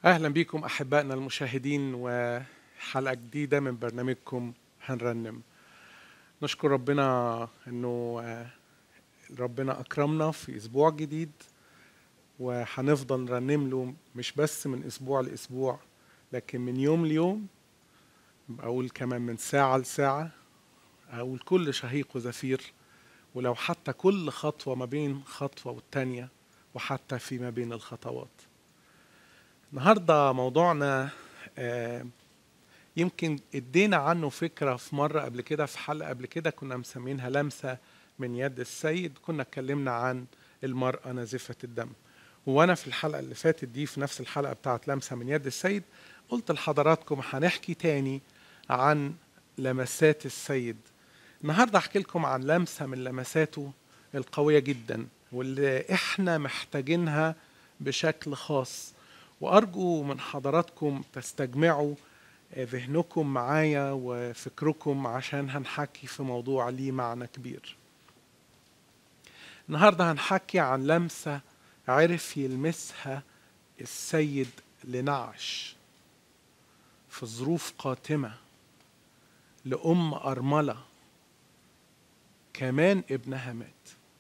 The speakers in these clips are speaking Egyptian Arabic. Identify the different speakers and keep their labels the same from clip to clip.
Speaker 1: اهلا بكم احبائنا المشاهدين وحلقه جديده من برنامجكم هنرنم نشكر ربنا انه آه، ربنا اكرمنا في اسبوع جديد وهنفضل نرنم له مش بس من اسبوع لاسبوع لكن من يوم ليوم اقول كمان من ساعه لساعه اقول كل شهيق وزفير ولو حتى كل خطوه ما بين خطوه والتانيه وحتى فيما بين الخطوات النهارده موضوعنا آه، يمكن ادينا عنه فكره في مره قبل كده في حلقه قبل كده كنا مسمينها لمسه من يد السيد كنا اتكلمنا عن المراه نازفه الدم وانا في الحلقه اللي فاتت دي في نفس الحلقه بتاعت لمسه من يد السيد قلت لحضراتكم هنحكي تاني عن لمسات السيد النهارده احكي لكم عن لمسه من لمساته القويه جدا واللي احنا محتاجينها بشكل خاص وارجو من حضراتكم تستجمعوا ذهنكم معايا وفكركم عشان هنحكي في موضوع ليه معنى كبير النهارده هنحكي عن لمسه عرف يلمسها السيد لنعش في ظروف قاتمه لام ارمله كمان ابنها مات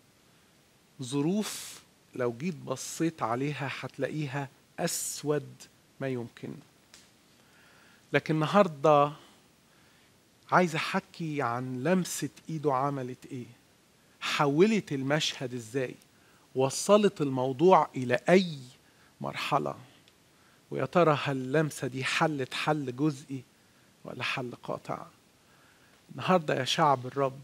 Speaker 1: ظروف لو جيت بصيت عليها هتلاقيها اسود ما يمكن لكن النهارده عايز احكي عن لمسه ايده عملت ايه حولت المشهد ازاي وصلت الموضوع الى اي مرحله ويا ترى هل اللمسه دي حلت حل جزئي ولا حل قاطع النهارده يا شعب الرب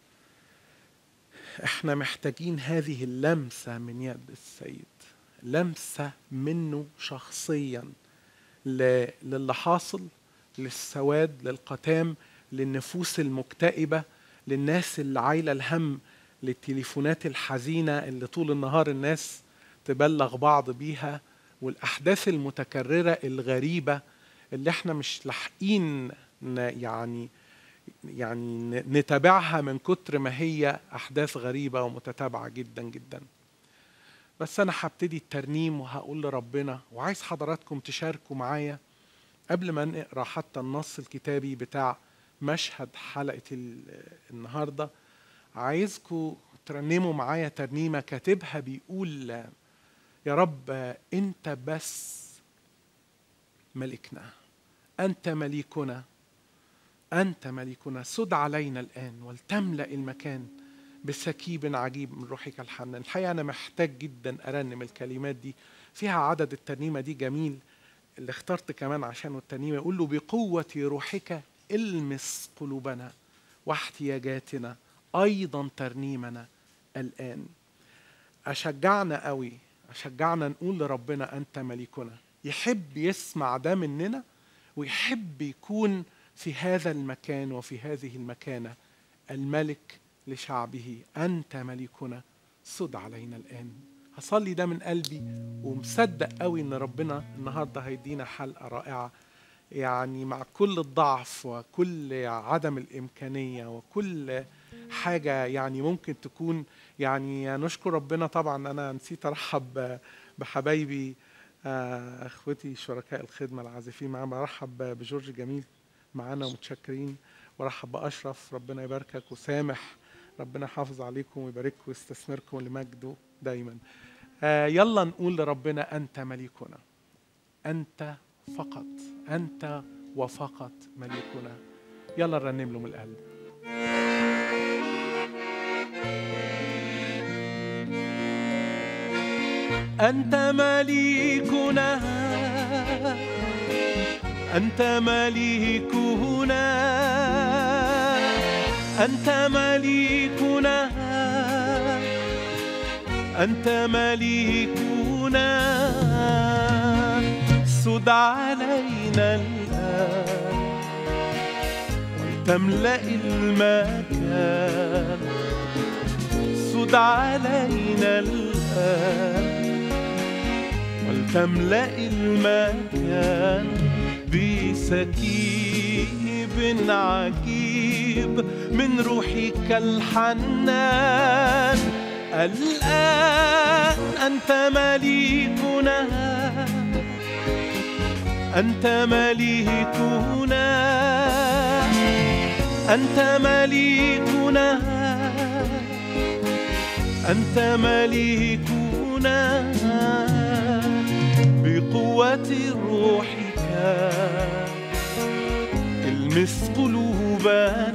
Speaker 1: احنا محتاجين هذه اللمسه من يد السيد لمسه منه شخصيا ل- للي حاصل للسواد للقتام للنفوس المكتئبه للناس اللي عايله الهم للتليفونات الحزينه اللي طول النهار الناس تبلغ بعض بيها والاحداث المتكرره الغريبه اللي احنا مش لاحقين ن- يعني يعني ن- نتابعها من كتر ما هي احداث غريبه ومتتابعه جدا جدا بس انا هبتدي الترنيم وهقول لربنا وعايز حضراتكم تشاركوا معايا قبل ما نقرا حتى النص الكتابي بتاع مشهد حلقه ال- النهارده عايزكم ترنموا معايا ترنيمه كاتبها بيقول يا رب انت بس ملكنا انت مليكنا انت مليكنا سد علينا الان ولتملا المكان بسكيب عجيب من روحك الحنان الحقيقه انا محتاج جدا ارنم الكلمات دي فيها عدد الترنيمه دي جميل اللي اخترت كمان عشانه الترنيمه يقول له بقوه روحك المس قلوبنا واحتياجاتنا ايضا ترنيمنا الان اشجعنا قوي اشجعنا نقول لربنا انت مليكنا يحب يسمع ده مننا ويحب يكون في هذا المكان وفي هذه المكانه الملك لشعبه انت ملكنا صد علينا الان هصلي ده من قلبي ومصدق قوي ان ربنا النهارده هيدينا حلقه رائعه يعني مع كل الضعف وكل عدم الامكانيه وكل حاجه يعني ممكن تكون يعني نشكر ربنا طبعا انا نسيت ارحب بحبايبي آه، اخوتي شركاء الخدمه العازفين معانا برحب بجورج جميل معانا ومتشكرين وارحب باشرف ربنا يباركك وسامح ربنا يحافظ عليكم ويبارككم ويستثمركم لمجده دايما آه يلا نقول لربنا انت مليكنا انت فقط انت وفقط مليكنا يلا نرنم له من القلب أنت مليكنا أنت مليكنا أنت مليكنا أنت مليكنا سد علينا الآن ولتملأ المكان سد علينا الآن ولتملأ المكان بسكيب عجيب من روحك الحنان الآن أنت مليكنا أنت مليكنا أنت مليكنا أنت مليكنا بقوة روحك المس قلوبنا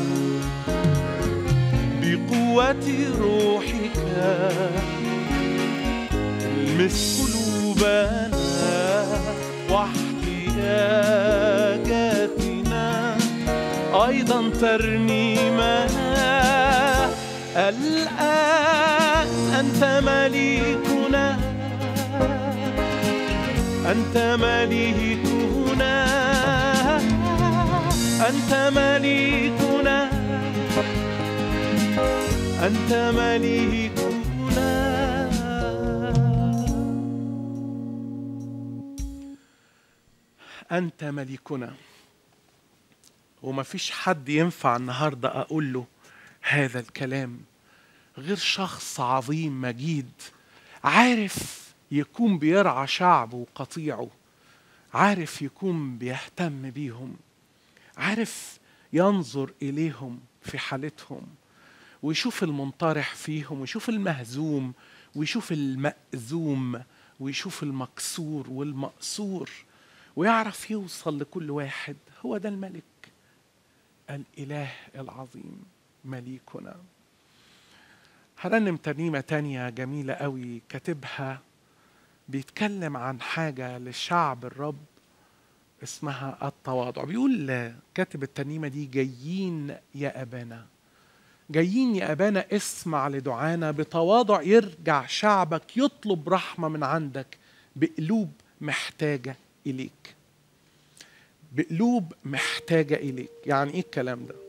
Speaker 1: بقوة روحك المس قلوبنا واحتياجاتنا أيضا ترنيمنا الآن أنت مليكنا أنت مليكنا أنت مليكنا أنت مليكنا أنت مليكنا وما فيش حد ينفع النهاردة أقول له هذا الكلام غير شخص عظيم مجيد عارف يكون بيرعى شعبه وقطيعه عارف يكون بيهتم بيهم عارف ينظر إليهم في حالتهم ويشوف المنطرح فيهم ويشوف المهزوم ويشوف المأزوم ويشوف المكسور والمقصور ويعرف يوصل لكل واحد هو ده الملك الإله العظيم مليكنا هرنم ترنيمة تانية جميلة قوي كاتبها بيتكلم عن حاجة للشعب الرب اسمها التواضع بيقول كاتب الترنيمة دي جايين يا أبانا جايين يا أبانا اسمع لدعانا بتواضع يرجع شعبك يطلب رحمة من عندك بقلوب محتاجة إليك بقلوب محتاجة إليك يعني إيه الكلام ده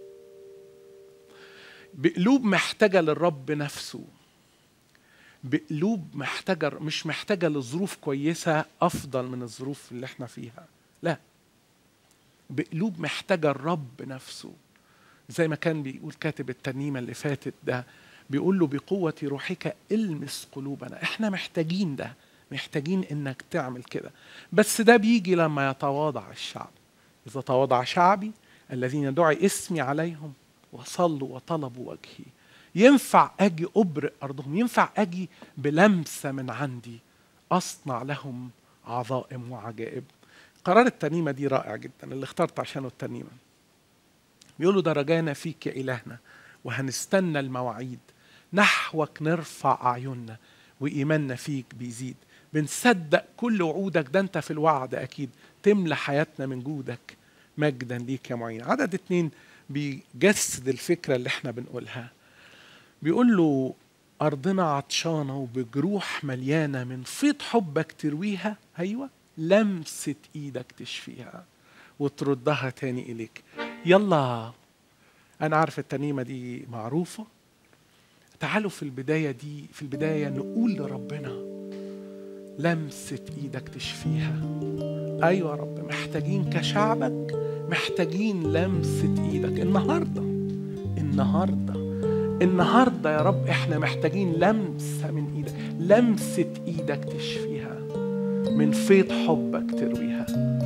Speaker 1: بقلوب محتاجة للرب نفسه بقلوب محتاجة مش محتاجة لظروف كويسة أفضل من الظروف اللي احنا فيها لا بقلوب محتاجة الرب نفسه زي ما كان بيقول كاتب الترنيمة اللي فاتت ده بيقول له بقوة روحك المس قلوبنا احنا محتاجين ده محتاجين انك تعمل كده بس ده بيجي لما يتواضع الشعب إذا تواضع شعبي الذين دعي اسمي عليهم وصلوا وطلبوا وجهي ينفع أجي أبرئ أرضهم ينفع أجي بلمسة من عندي أصنع لهم عظائم وعجائب قرار الترنيمة دي رائع جدا اللي اخترت عشانه الترنيمة بيقولوا درجانا فيك يا إلهنا وهنستنى المواعيد نحوك نرفع أعيننا وإيماننا فيك بيزيد بنصدق كل وعودك ده أنت في الوعد أكيد تملى حياتنا من جودك مجدا ليك يا معين عدد اتنين بيجسد الفكرة اللي احنا بنقولها بيقول له أرضنا عطشانة وبجروح مليانة من فيض حبك ترويها أيوة لمسة إيدك تشفيها وتردها تاني إليك يلا أنا عارف الترنيمة دي معروفة تعالوا في البداية دي في البداية نقول لربنا لمسة إيدك تشفيها أيوة يا رب محتاجين كشعبك محتاجين لمسة إيدك النهاردة النهاردة النهاردة يا رب إحنا محتاجين لمسة من إيدك لمسة إيدك تشفيها من فيض حبك ترويها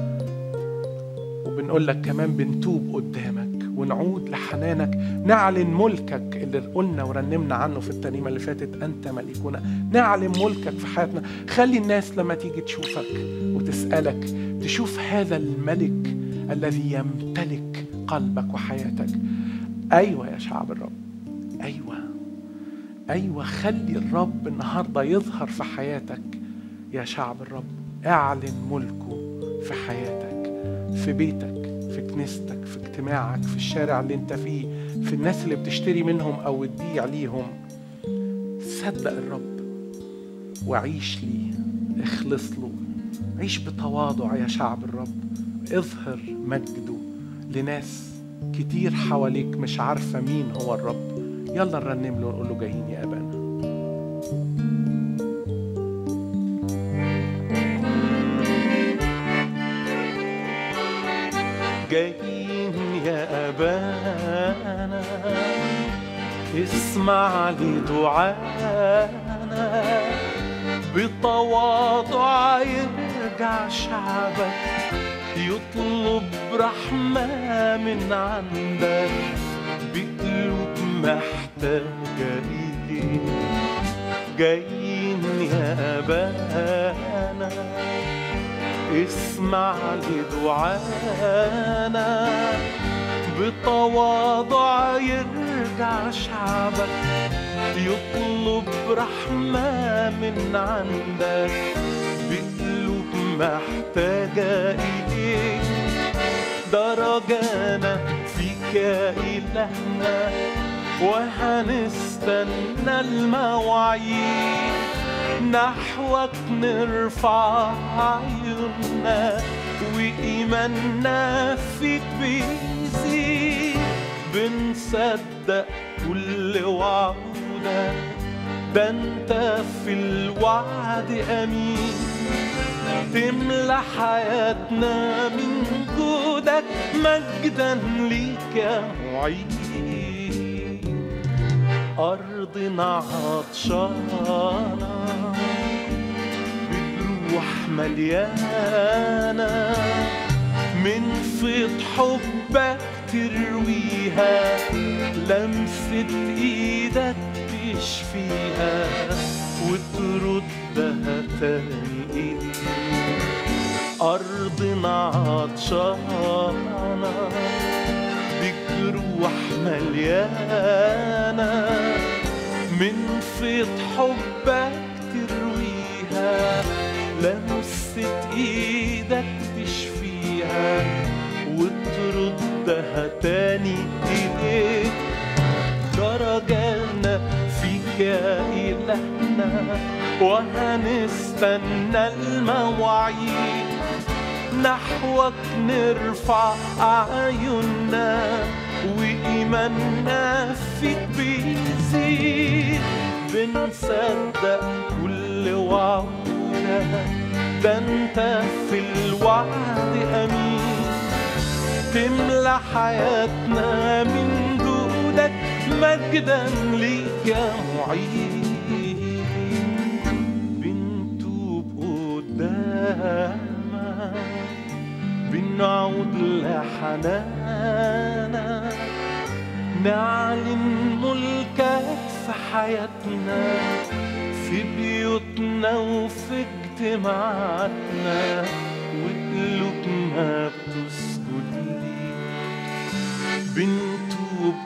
Speaker 1: وبنقول لك كمان بنتوب قدامك ونعود لحنانك نعلن ملكك اللي قلنا ورنمنا عنه في الترنيمه اللي فاتت انت ملكنا نعلن ملكك في حياتنا خلي الناس لما تيجي تشوفك وتسالك تشوف هذا الملك الذي يمتلك قلبك وحياتك ايوه يا شعب الرب ايوه ايوه خلي الرب النهارده يظهر في حياتك يا شعب الرب اعلن ملكه في حياتك في بيتك في كنيستك في اجتماعك في الشارع اللي انت فيه في الناس اللي بتشتري منهم او تبيع ليهم صدق الرب وعيش ليه اخلص له عيش بتواضع يا شعب الرب اظهر مجده لناس كتير حواليك مش عارفة مين هو الرب يلا نرنم له ونقول له جايين يا أبانا جايين يا أبانا اسمع لدعانا بتواضع يرجع شعبك يطلب رحمة من عندك بقلوب محتاجة إليك جايين يا أبانا اسمع لدعانا بتواضع يرجع شعبك يطلب رحمة من عندك بقلوب محتاجة إليك درجانا فيك يا إلهنا وهنستنى المواعيد نحوك نرفع عيوننا وإيماننا فيك بيزيد بنصدق كل وعودك ده انت في الوعد امين تملى حياتنا من جودك مجدا ليك يا معين أرضنا عطشانة بجروح مليانة من فيض حبك ترويها لمسة ايدك تشفيها وتردها تاني إليك أرضنا عطشانة بجروح مليانة من فيض حبك ترويها لمسة ايدك تشفيها وتردها تاني إليك درجانا فيك يا إلهنا وهنستنى المواعيد نحوك نرفع أعيننا وإيماننا فيك بيزيد بنصدق كل وعودك ده انت في الوعد امين تملى حياتنا من جودك مجدا ليك يا معين بنتوب قدامك بنعود لحنانك نعلن ملكك في حياتنا في بيوتنا وفي اجتماعاتنا وقلوبنا بتسجد ليك بنتوب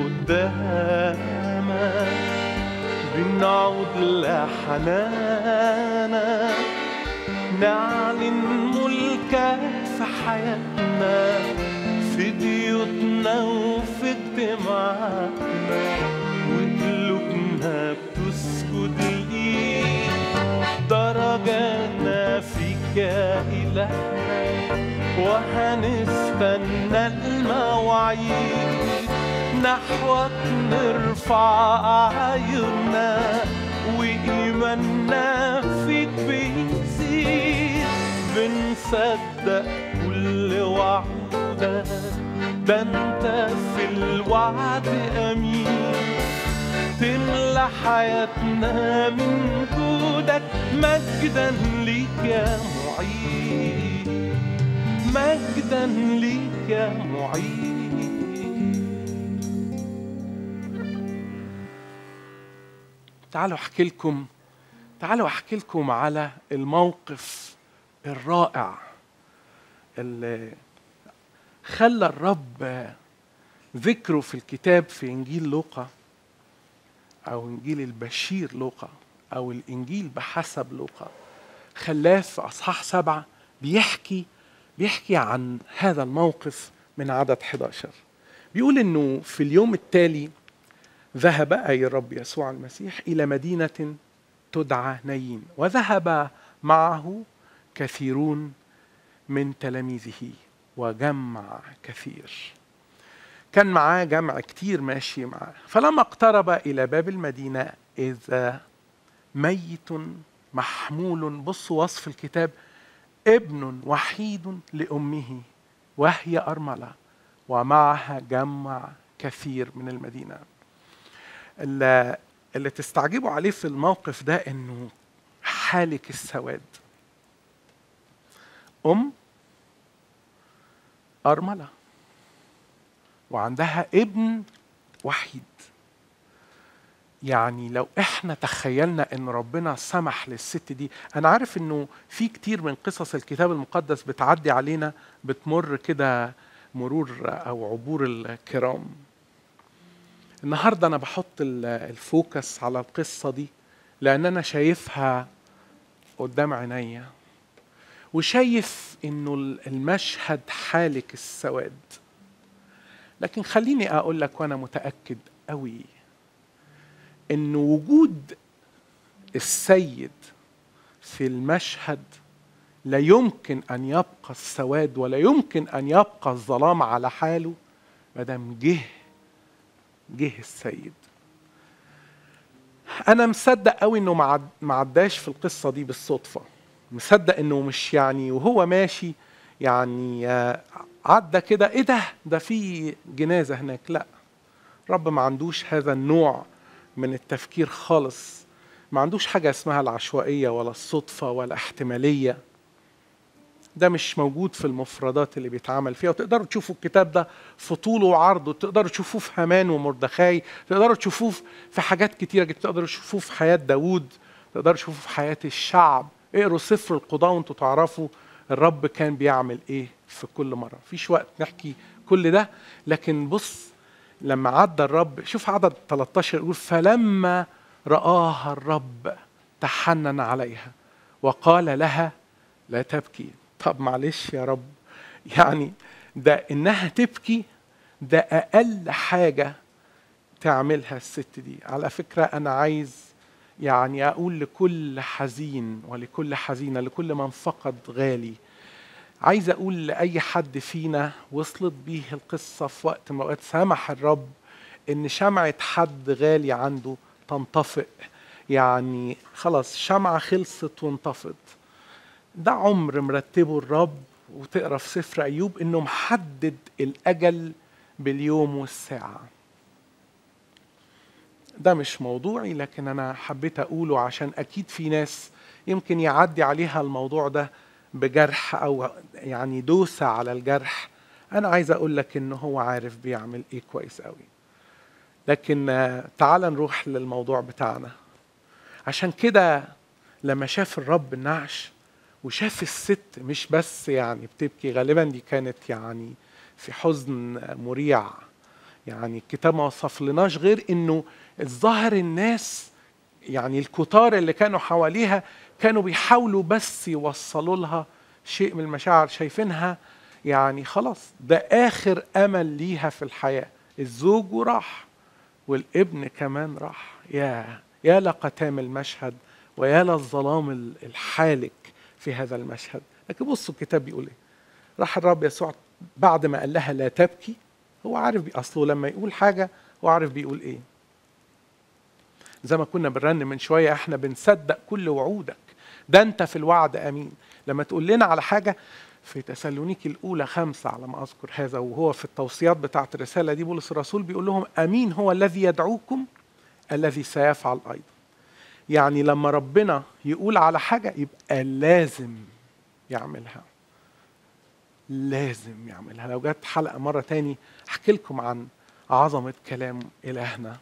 Speaker 1: قدامك بنعود لحنانك نعلن ملكك في حياتنا في بيوتنا وفي اجتماعاتنا وقلوبنا بتسجد ليك درجانا فيك يا إلهنا وهنستنى المواعيد نحوك نرفع أعيننا وإيماننا فيك بيزيد بنصدق كل وعدك ده انت في الوعد امين تملى حياتنا من جودك مجدا ليك يا معين مجدا ليك يا معين تعالوا احكي لكم تعالوا احكي لكم على الموقف الرائع اللي خلى الرب ذكره في الكتاب في انجيل لوقا او انجيل البشير لوقا او الانجيل بحسب لوقا خلاه في اصحاح سبعه بيحكي بيحكي عن هذا الموقف من عدد 11 بيقول انه في اليوم التالي ذهب اي الرب يسوع المسيح الى مدينه تدعى نايين وذهب معه كثيرون من تلاميذه وجمع كثير كان معاه جمع كتير ماشي معاه فلما اقترب إلى باب المدينة إذا ميت محمول بصوا وصف الكتاب ابن وحيد لأمه وهي أرملة ومعها جمع كثير من المدينة اللي, اللي تستعجبوا عليه في الموقف ده انه حالك السواد ام أرملة وعندها ابن وحيد يعني لو احنا تخيلنا ان ربنا سمح للست دي انا عارف انه في كتير من قصص الكتاب المقدس بتعدي علينا بتمر كده مرور او عبور الكرام النهارده انا بحط الفوكس على القصه دي لان انا شايفها قدام عينيا وشايف انه المشهد حالك السواد لكن خليني اقول لك وانا متاكد قوي ان وجود السيد في المشهد لا يمكن ان يبقى السواد ولا يمكن ان يبقى الظلام على حاله ما دام جه جه السيد انا مصدق قوي انه ما عداش في القصه دي بالصدفه مصدق انه مش يعني وهو ماشي يعني عدى كده ايه ده ده في جنازه هناك لا رب ما عندوش هذا النوع من التفكير خالص ما عندوش حاجه اسمها العشوائيه ولا الصدفه ولا احتماليه ده مش موجود في المفردات اللي بيتعامل فيها وتقدروا تشوفوا الكتاب ده في طوله وعرضه تقدروا تشوفوه في هامان ومردخاي تقدروا تشوفوه في حاجات كتيرة جدا تقدروا تشوفوه في حياة داوود تقدروا تشوفوه في حياة الشعب اقروا سفر القضاء وانتوا تعرفوا الرب كان بيعمل ايه في كل مرة مفيش وقت نحكي كل ده لكن بص لما عدى الرب شوف عدد 13 يقول فلما رآها الرب تحنن عليها وقال لها لا تبكي طب معلش يا رب يعني ده انها تبكي ده اقل حاجه تعملها الست دي على فكره انا عايز يعني اقول لكل حزين ولكل حزينه لكل من فقد غالي عايز اقول لاي حد فينا وصلت بيه القصه في وقت من الاوقات سمح الرب ان شمعه حد غالي عنده تنطفئ يعني خلاص شمعه خلصت وانطفت ده عمر مرتبه الرب وتقرا في سفر ايوب انه محدد الاجل باليوم والساعه ده مش موضوعي لكن انا حبيت اقوله عشان اكيد في ناس يمكن يعدي عليها الموضوع ده بجرح او يعني دوسه على الجرح انا عايز اقول لك ان هو عارف بيعمل ايه كويس قوي لكن تعال نروح للموضوع بتاعنا عشان كده لما شاف الرب النعش وشاف الست مش بس يعني بتبكي غالبا دي كانت يعني في حزن مريع يعني الكتاب ما وصف لناش غير انه الظاهر الناس يعني الكتار اللي كانوا حواليها كانوا بيحاولوا بس يوصلوا لها شيء من المشاعر شايفينها يعني خلاص ده اخر امل ليها في الحياه الزوج راح والابن كمان راح يا يا لقتام المشهد ويا للظلام الحالك في هذا المشهد لكن بصوا الكتاب بيقول ايه راح الرب يسوع بعد ما قال لها لا تبكي هو عارف اصله لما يقول حاجه هو عارف بيقول ايه زي ما كنا بنرنم من شويه احنا بنصدق كل وعودك ده انت في الوعد امين لما تقول لنا على حاجه في تسالونيكي الاولى خمسه على ما اذكر هذا وهو في التوصيات بتاعه الرساله دي بولس الرسول بيقول لهم امين هو الذي يدعوكم الذي سيفعل ايضا يعني لما ربنا يقول على حاجه يبقى لازم يعملها لازم يعملها لو جت حلقه مره تاني احكي لكم عن عظمه كلام الهنا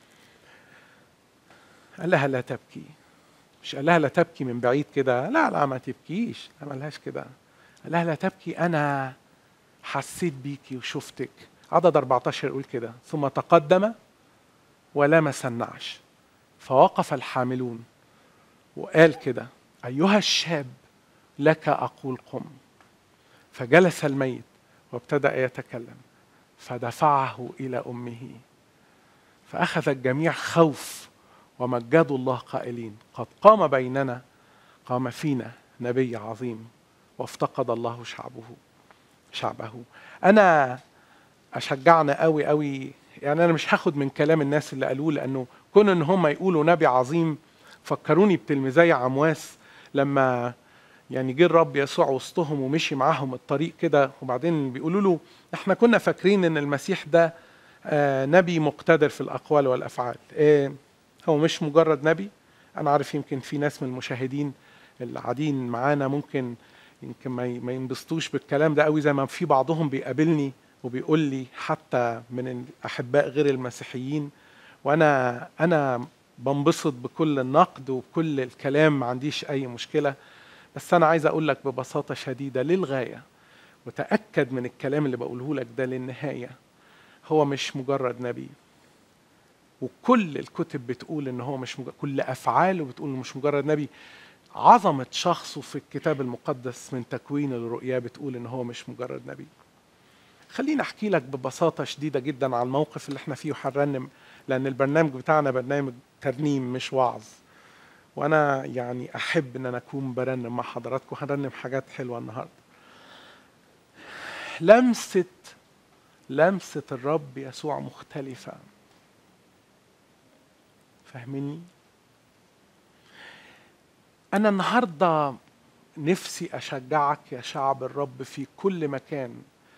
Speaker 1: قال لها لا تبكي مش قال لها لا تبكي من بعيد كده لا لا ما تبكيش لا ما لهاش كده قال لها لا تبكي انا حسيت بيكي وشفتك عدد 14 يقول كده ثم تقدم ولمس النعش فوقف الحاملون وقال كده ايها الشاب لك اقول قم فجلس الميت وابتدا يتكلم فدفعه الى امه فاخذ الجميع خوف ومجدوا الله قائلين قد قام بيننا قام فينا نبي عظيم وافتقد الله شعبه شعبه انا اشجعنا قوي قوي يعني انا مش هاخد من كلام الناس اللي قالوه لانه كون ان هم يقولوا نبي عظيم فكروني بتلميذي عمواس لما يعني جه الرب يسوع وسطهم ومشي معاهم الطريق كده وبعدين بيقولوا له احنا كنا فاكرين ان المسيح ده آه نبي مقتدر في الاقوال والافعال آه هو مش مجرد نبي انا عارف يمكن في ناس من المشاهدين اللي قاعدين معانا ممكن يمكن ما ينبسطوش بالكلام ده قوي زي ما في بعضهم بيقابلني وبيقول لي حتى من الاحباء غير المسيحيين وانا انا بنبسط بكل النقد وكل الكلام ما عنديش اي مشكله بس انا عايز اقول لك ببساطه شديده للغايه وتاكد من الكلام اللي بقوله لك ده للنهايه هو مش مجرد نبي وكل الكتب بتقول ان هو مش مجرد كل افعاله بتقول انه مش مجرد نبي عظمه شخصه في الكتاب المقدس من تكوين الرؤيا بتقول ان هو مش مجرد نبي خليني احكي لك ببساطه شديده جدا على الموقف اللي احنا فيه وهنرنم لان البرنامج بتاعنا برنامج ترنيم مش وعظ وانا يعني احب ان انا اكون برنم مع حضراتكم هنرنم حاجات حلوه النهارده لمسه لمسه الرب يسوع مختلفه فاهميني انا النهارده نفسي اشجعك يا شعب الرب في كل مكان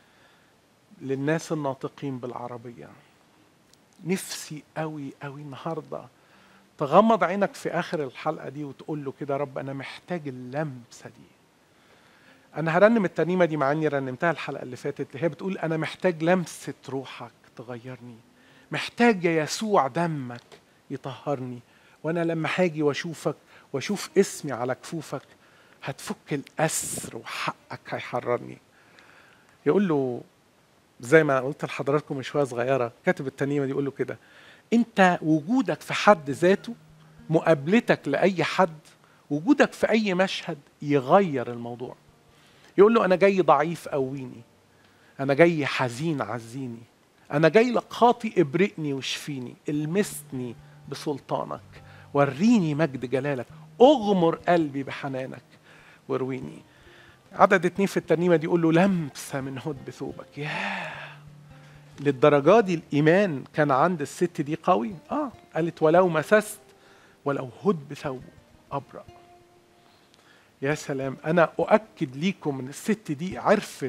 Speaker 1: للناس الناطقين بالعربيه نفسي قوي قوي النهارده تغمض عينك في اخر الحلقه دي وتقول له كده رب انا محتاج اللمسه دي انا هرنم الترنيمه دي مع اني رنمتها الحلقه اللي فاتت اللي هي بتقول انا محتاج لمسه روحك تغيرني محتاج يا يسوع دمك يطهرني وانا لما هاجي واشوفك واشوف اسمي على كفوفك هتفك الاسر وحقك هيحررني يقول له زي ما قلت لحضراتكم من شويه صغيره كاتب الترنيمه دي يقول له كده انت وجودك في حد ذاته مقابلتك لاي حد وجودك في اي مشهد يغير الموضوع يقول له انا جاي ضعيف قويني انا جاي حزين عزيني انا جاي لك خاطي ابرئني واشفيني المسني بسلطانك وريني مجد جلالك اغمر قلبي بحنانك وارويني عدد اتنين في الترنيمة دي يقول له لمسة من هد ثوبك ياه للدرجة دي الإيمان كان عند الست دي قوي آه قالت ولو مسست ولو هد بثوبه أبرأ يا سلام أنا أؤكد ليكم إن الست دي عرفت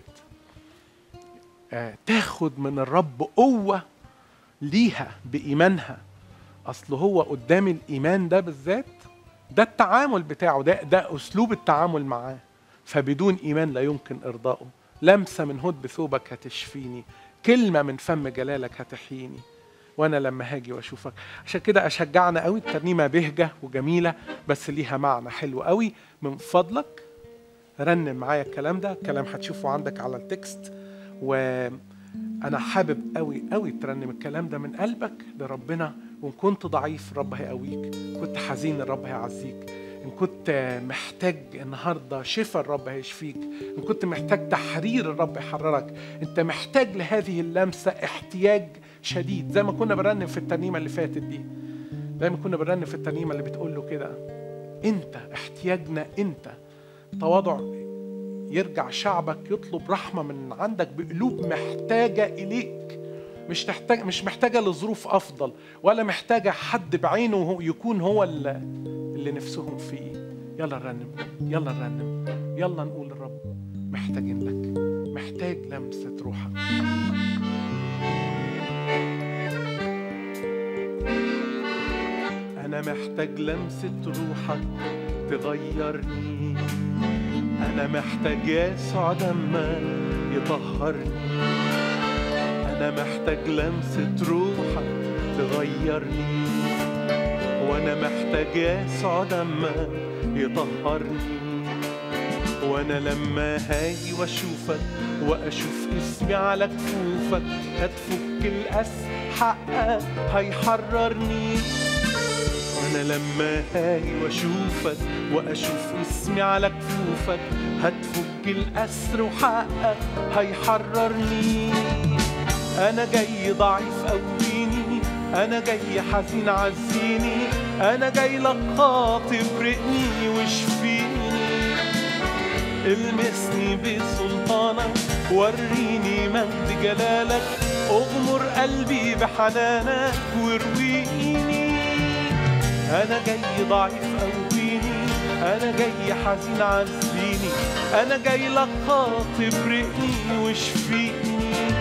Speaker 1: آه تاخد من الرب قوة ليها بإيمانها أصل هو قدام الإيمان ده بالذات ده التعامل بتاعه ده ده أسلوب التعامل معاه فبدون إيمان لا يمكن إرضائه لمسة من هد بثوبك هتشفيني كلمة من فم جلالك هتحييني وأنا لما هاجي وأشوفك عشان كده أشجعنا قوي الترنيمة بهجة وجميلة بس ليها معنى حلو قوي من فضلك رنم معايا الكلام ده الكلام هتشوفه عندك على التكست وأنا حابب قوي قوي ترنم الكلام ده من قلبك لربنا وإن كنت ضعيف الرب هيقويك كنت حزين الرب هيعزيك إن كنت محتاج النهاردة شفاء الرب هيشفيك إن كنت محتاج تحرير الرب يحررك أنت محتاج لهذه اللمسة احتياج شديد زي ما كنا بنرنم في الترنيمة اللي فاتت دي زي ما كنا بنرنم في الترنيمة اللي بتقول له كده أنت احتياجنا أنت تواضع يرجع شعبك يطلب رحمة من عندك بقلوب محتاجة إليك مش تحتاج مش محتاجة لظروف أفضل ولا محتاجة حد بعينه يكون هو اللي اللي نفسهم فيه يلا نرنم يلا نرنم يلا نقول للرب محتاجين لك محتاج لمسة روحك أنا محتاج لمسة روحك تغيرني أنا محتاج يسوع دمك يطهرني أنا محتاج لمسة روحك تغيرني وانا محتاج يسوع دمك يطهرني وانا لما هاجي واشوفك واشوف اسمي على كفوفك هتفك الأس حقك هيحررني وانا لما هاجي واشوفك واشوف اسمي على كفوفك هتفك الاسر وحقك هيحررني انا جاي ضعيف قويني انا جاي حزين عزيني انا جاي لك خاطب رقني واشفيني المسني بسلطانك وريني مجد جلالك اغمر قلبي بحنانك وارويني انا جاي ضعيف قويني انا جاي حزين عزيني انا جاي لك خاطب رقني واشفيني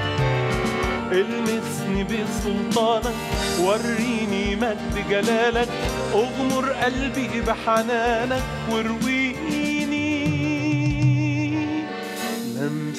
Speaker 1: المسني بسلطانك وريني مجد جلالك اغمر قلبي بحنانك وارويني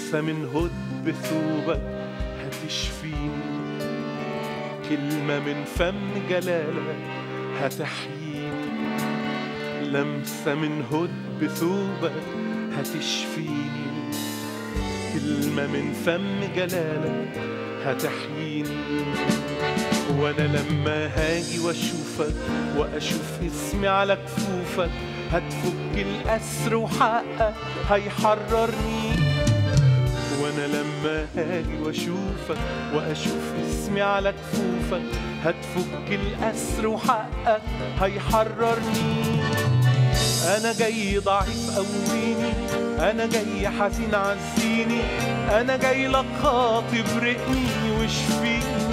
Speaker 1: لمسة من هد ثوبك هتشفيني كلمة من فم جلالك هتحييني لمسة من هد ثوبك هتشفيني كلمة من فم جلالك هتحييني وانا لما هاجي واشوفك واشوف اسمي على كفوفك هتفك الاسر وحقك هيحررني وانا لما هاجي واشوفك واشوف اسمي على كفوفك هتفك الاسر وحقك هيحررني انا جاي ضعيف قويني انا جاي حزين عزيني انا جاي لك خاطب رقني واشفيني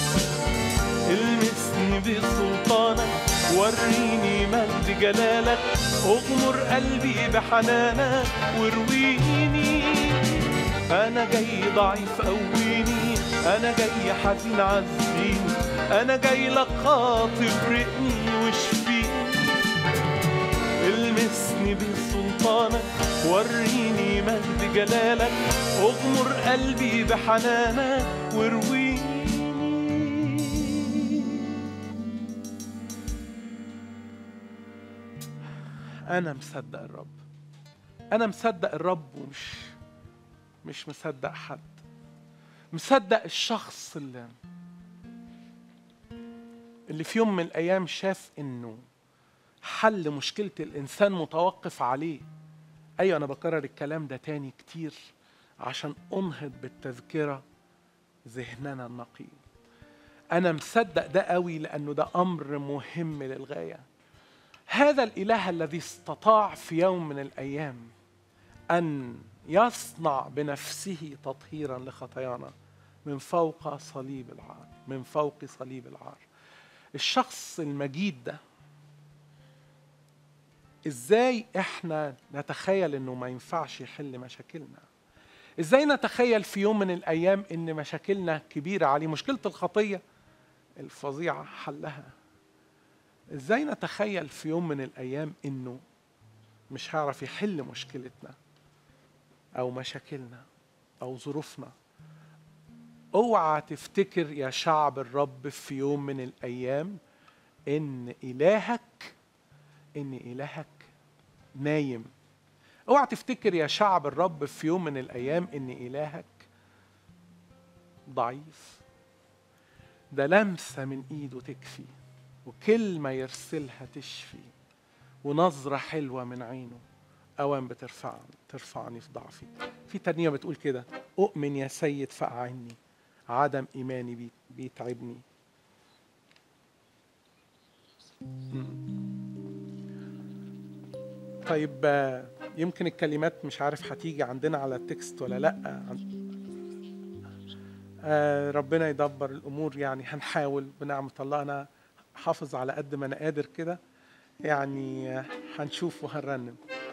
Speaker 1: المسني بسلطانك وريني مجد جلالك اغمر قلبي بحنانك وارويني انا جاي ضعيف قويني انا جاي حزين عزيني انا جاي لك خاطب رقني واشفيني المسني بسلطانك وريني مجد جلالك اغمر قلبي بحنانك وارويني أنا مصدق الرب أنا مصدق الرب ومش مش مصدق حد مصدق الشخص اللي اللي في يوم من الأيام شاف إنه حل مشكلة الإنسان متوقف عليه أيوة أنا بكرر الكلام ده تاني كتير عشان أنهض بالتذكرة ذهننا النقي أنا مصدق ده قوي لأنه ده أمر مهم للغاية هذا الاله الذي استطاع في يوم من الايام ان يصنع بنفسه تطهيرا لخطايانا من فوق صليب العار من فوق صليب العار الشخص المجيد ده ازاي احنا نتخيل انه ما ينفعش يحل مشاكلنا ازاي نتخيل في يوم من الايام ان مشاكلنا كبيره عليه مشكله الخطيه الفظيعه حلها ازاي نتخيل في يوم من الايام انه مش هيعرف يحل مشكلتنا او مشاكلنا او ظروفنا اوعى تفتكر يا شعب الرب في يوم من الايام ان الهك ان الهك نايم اوعى تفتكر يا شعب الرب في يوم من الايام ان الهك ضعيف ده لمسه من ايده تكفي وكلمة يرسلها تشفي ونظرة حلوة من عينه أوان بترفعني ترفعني في ضعفي في ترنيمة بتقول كده أؤمن يا سيد فأعني عدم إيماني بيتعبني طيب يمكن الكلمات مش عارف هتيجي عندنا على التكست ولا لأ ربنا يدبر الأمور يعني هنحاول بنعمة الله أنا حافظ على قد ما انا قادر كده يعني هنشوف وهنرنم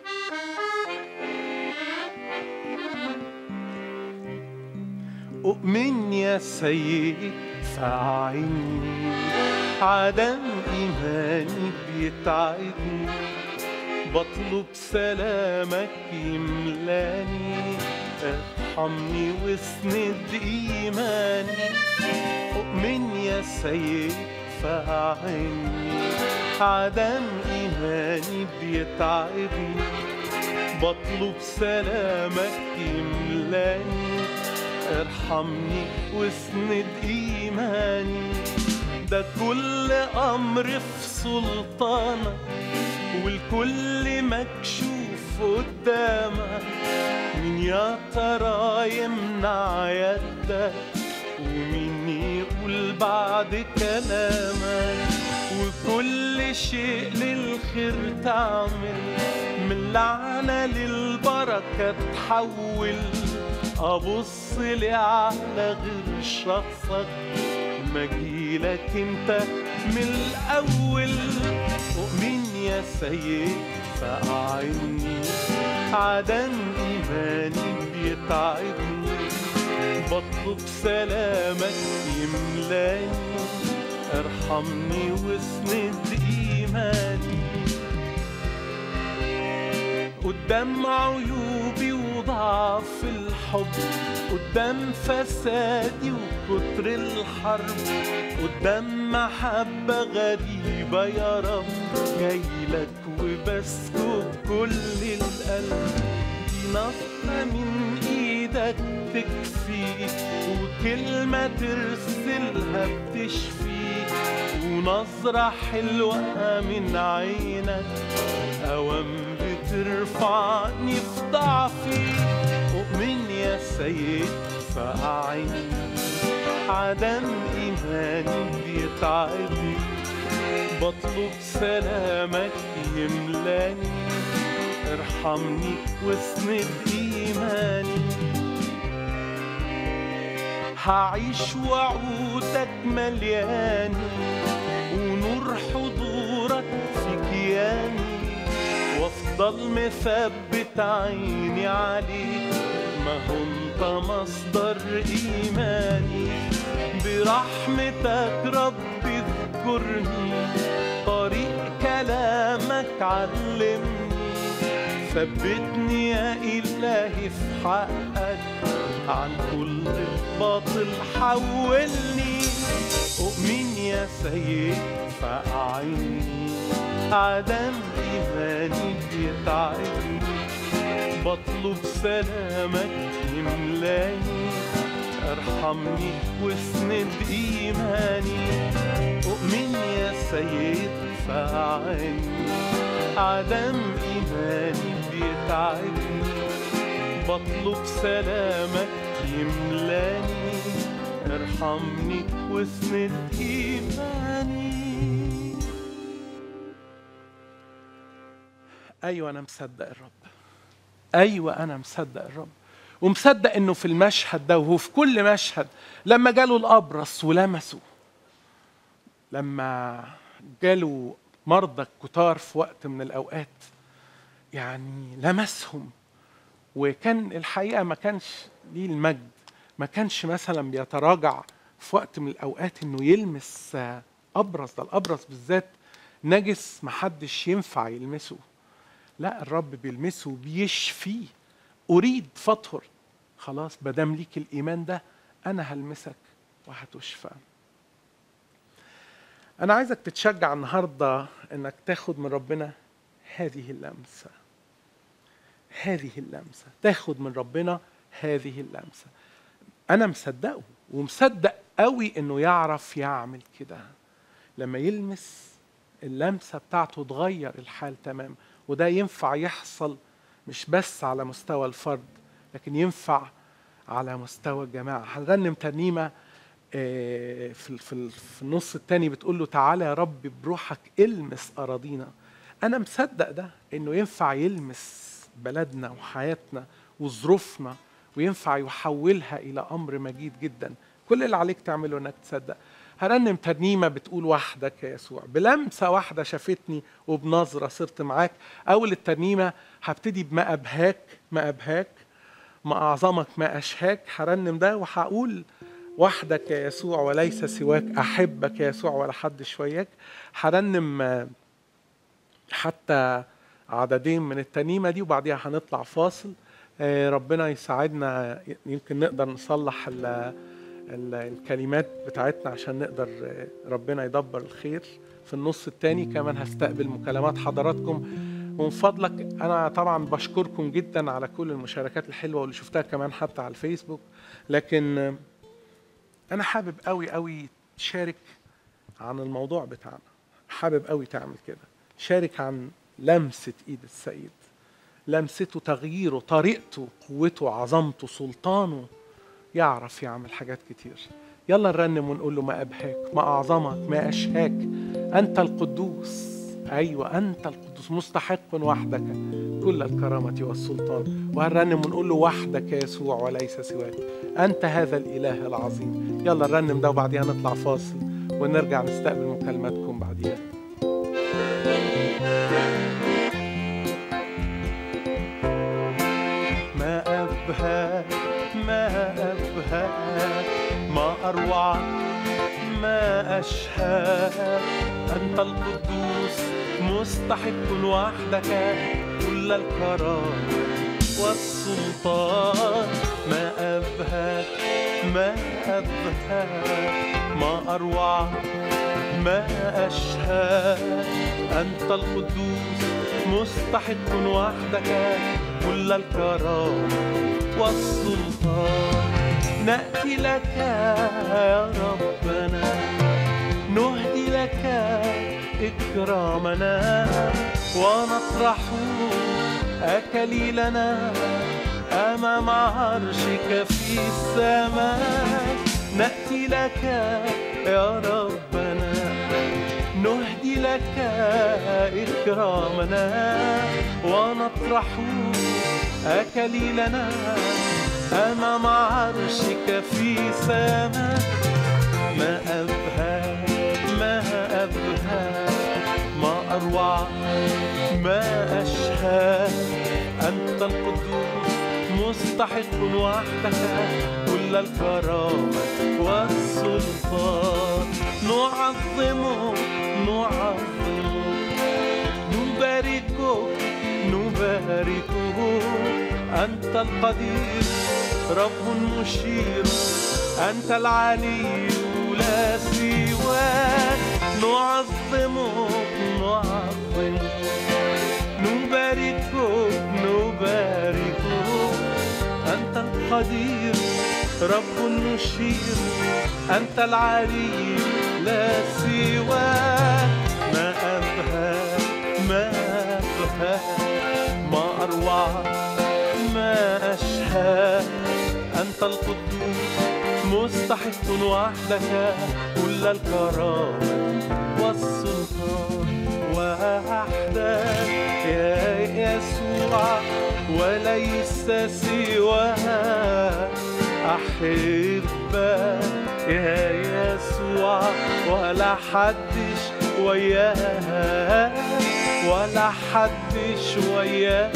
Speaker 1: أؤمن يا سيد فاعني عدم إيماني بيتعبني بطلب سلامك يملاني ارحمني واسند إيماني أؤمن يا سيد فاعني عدم إيماني بيتعبني بطلب سلامك يملاني ارحمني واسند إيماني ده كل أمر في سلطانك والكل مكشوف قدامك مين يا ترى يمنع يدك ومين يقول بعد كلامك وكل شيء للخير تعمل من لعنة للبركة تحول أبص لي على غير شخصك مجيلك انت من الأول أؤمن يا سيد فأعني عدم إيماني بيتعبني بطلب سلامك يملاني ارحمني واسند إيماني قدام عيوبي ضعف الحب قدام فسادي وكتر الحرب قدام محبة غريبة يا رب جايلك وبسكب كل القلب دي نفرة من ايدك تكفي وكلمة ترسلها بتشفي ونظرة حلوة من عينك أوام بترفعني في ضعفي أؤمن يا سيد فأعني عدم إيماني بيتعبني بطلب سلامك يملاني ارحمني واسند إيماني هعيش وعودك ملياني ونور حضورك في كياني وافضل مثبت عيني عليك ما هو انت مصدر ايماني برحمتك ربي اذكرني طريق كلامك علمني ثبتني يا إلهي في حقك عن كل باطل حولني أؤمن يا سيد فأعني عدم إيماني بيتعبني بطلب سلامك يملاني ارحمني واسند إيماني أؤمن يا سيد فأعني عدم إيماني بيتعبني بطلب سلامك يملاني ارحمني واسند إيماني أيوة أنا مصدق الرب أيوة أنا مصدق الرب ومصدق إنه في المشهد ده وهو في كل مشهد لما جاله الأبرص ولمسه لما جاله مرضى كتار في وقت من الأوقات يعني لمسهم وكان الحقيقة ما كانش ليه المجد ما كانش مثلا بيتراجع في وقت من الأوقات إنه يلمس أبرص ده الأبرص بالذات نجس محدش ينفع يلمسه لا الرب بيلمسه وبيشفيه أريد فطهر خلاص بدام ليك الإيمان ده أنا هلمسك وهتشفى أنا عايزك تتشجع النهاردة إنك تاخد من ربنا هذه اللمسة هذه اللمسة تاخد من ربنا هذه اللمسة أنا مصدقه ومصدق قوي إنه يعرف يعمل كده لما يلمس اللمسة بتاعته تغير الحال تمام وده ينفع يحصل مش بس على مستوى الفرد لكن ينفع على مستوى الجماعة هنرنم ترنيمة في في في النص الثاني بتقول له تعالى يا رب بروحك المس اراضينا انا مصدق ده انه ينفع يلمس بلدنا وحياتنا وظروفنا وينفع يحولها الى امر مجيد جدا كل اللي عليك تعمله انك تصدق هرنم ترنيمة بتقول وحدك يا يسوع بلمسة واحدة شافتني وبنظرة صرت معاك أول الترنيمة هبتدي بما أبهاك ما أبهاك ما أعظمك ما أشهاك هرنم ده وهقول وحدك يا يسوع وليس سواك احبك يا يسوع ولا حد شوياك هرنم حتى عددين من الترنيمه دي وبعديها هنطلع فاصل ربنا يساعدنا يمكن نقدر نصلح ال ال الكلمات بتاعتنا عشان نقدر ربنا يدبر الخير في النص التاني كمان هستقبل مكالمات حضراتكم ومن فضلك انا طبعا بشكركم جدا على كل المشاركات الحلوه واللي شفتها كمان حتى على الفيسبوك لكن انا حابب قوي قوي تشارك عن الموضوع بتاعنا حابب قوي تعمل كده شارك عن لمسة ايد السيد لمسته تغييره طريقته قوته عظمته سلطانه يعرف يعمل حاجات كتير يلا نرنم ونقول له ما أبهاك ما أعظمك ما أشهاك أنت القدوس أيوة أنت القدوس مستحق وحدك كل الكرامة والسلطان وهنرنم ونقول له وحدك يا يسوع وليس سواك أنت هذا الإله العظيم يلا نرنم ده وبعديها نطلع فاصل ونرجع نستقبل مكالماتكم بعديها ما أبهاك ما أبهاك ما أروعك ما أشهاك أنت القدوس مستحق وحدك كل الكرامة والسلطان ما أبهى ما أبهى ما أروع ما أشهى أنت القدوس مستحق وحدك كل الكرامة والسلطان نأتي لك يا ربنا نهدي لك إكرامنا ونطرح أكليلنا أمام عرشك في السماء نأتي لك يا ربنا نهدي لك إكرامنا ونطرح أكليلنا أمام عرشك في سماء ما أبهى ما أبهى ما أروع ما أشهى أنت القدوس مستحق وحدك كل الكرامة والسلطان نعظمك نعظمك نباركك نباركه أنت القدير رب مشير أنت العلي لا سواك نعظمك نعظمك نباركك نباركك أنت القدير رب مشير أنت العلي لا سواك ما أبهى ما أبهى ما أروع ما أشهى أنت القدوس مستحق وحدك كل الكرامة والسلطان وحدك يا يسوع وليس سواك أحبك يا يسوع ولا حدش وياك ولا حدش وياك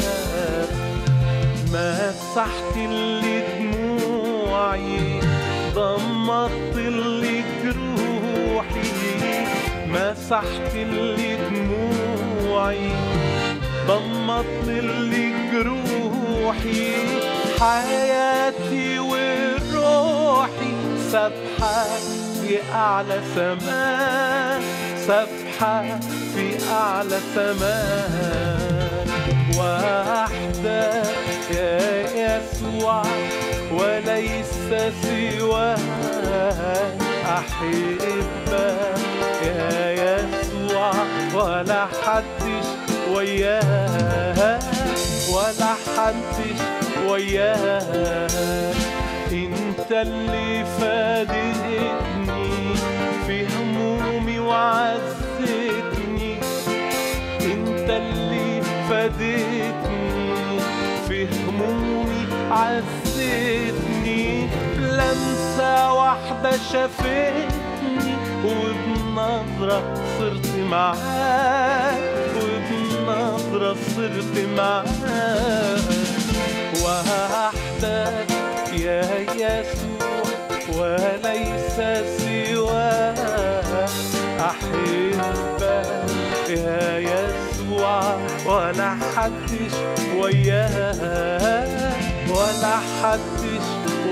Speaker 1: مسحت اللي دموعي ضمت اللي جروحي مسحت اللي دموعي ضمت اللي جروحي حياتي وروحي سبحة في أعلى سماء سبحة في أعلى سماء وحدك يا يسوع وليس سواك أحبك يا يسوع ولا حدش وياك ولا حدش وياك انت اللي فادتني في همومي وعزتني انت اللي فادتني في همومي عزتني لمسة واحدة شافتني وبنظرة صرت معاك وبنظرة صرت معاك وحدك يا يسوع وليس سواك أحبك يا يسوع ولا حدش وياك ولا حدش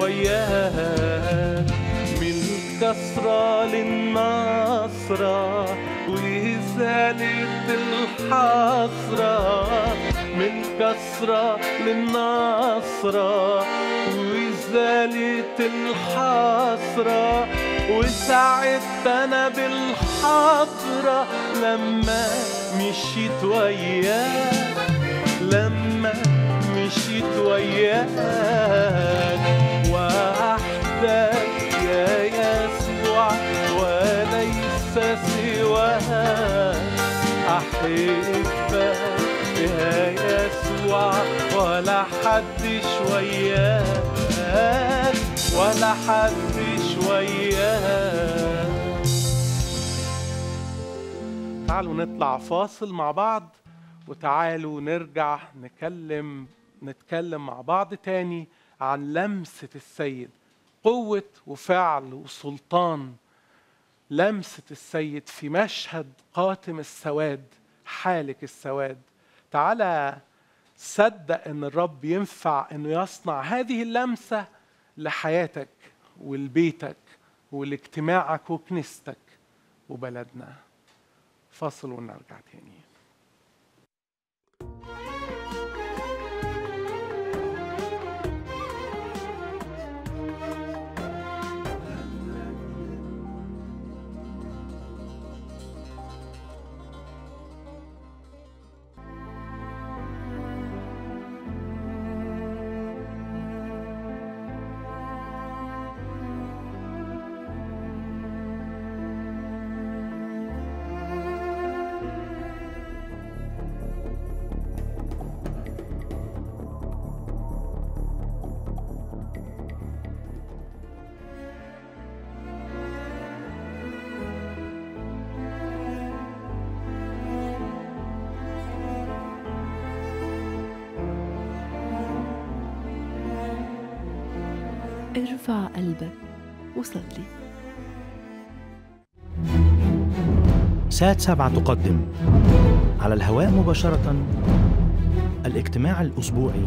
Speaker 1: وياك من الكسرة للنصرة وإزالة الحسرة من كسرة للنصرة وإزالة الحسرة وسعدت أنا بالحضرة لما مشيت وياك لما مشيت وياك وحدك يا يسوع وليس سواك أحبك يا يسوع ولا حدش وياك ولا حدش وياك تعالوا نطلع فاصل مع بعض وتعالوا نرجع نكلم نتكلم مع بعض تاني عن لمسة السيد قوة وفعل وسلطان لمسة السيد في مشهد قاتم السواد حالك السواد تعالى صدق ان الرب ينفع انه يصنع هذه اللمسه لحياتك ولبيتك ولاجتماعك وكنيستك وبلدنا فاصل ونرجع تاني
Speaker 2: ارفع قلبك وصلي
Speaker 3: سات سبعة تقدم على الهواء مباشرة الاجتماع الأسبوعي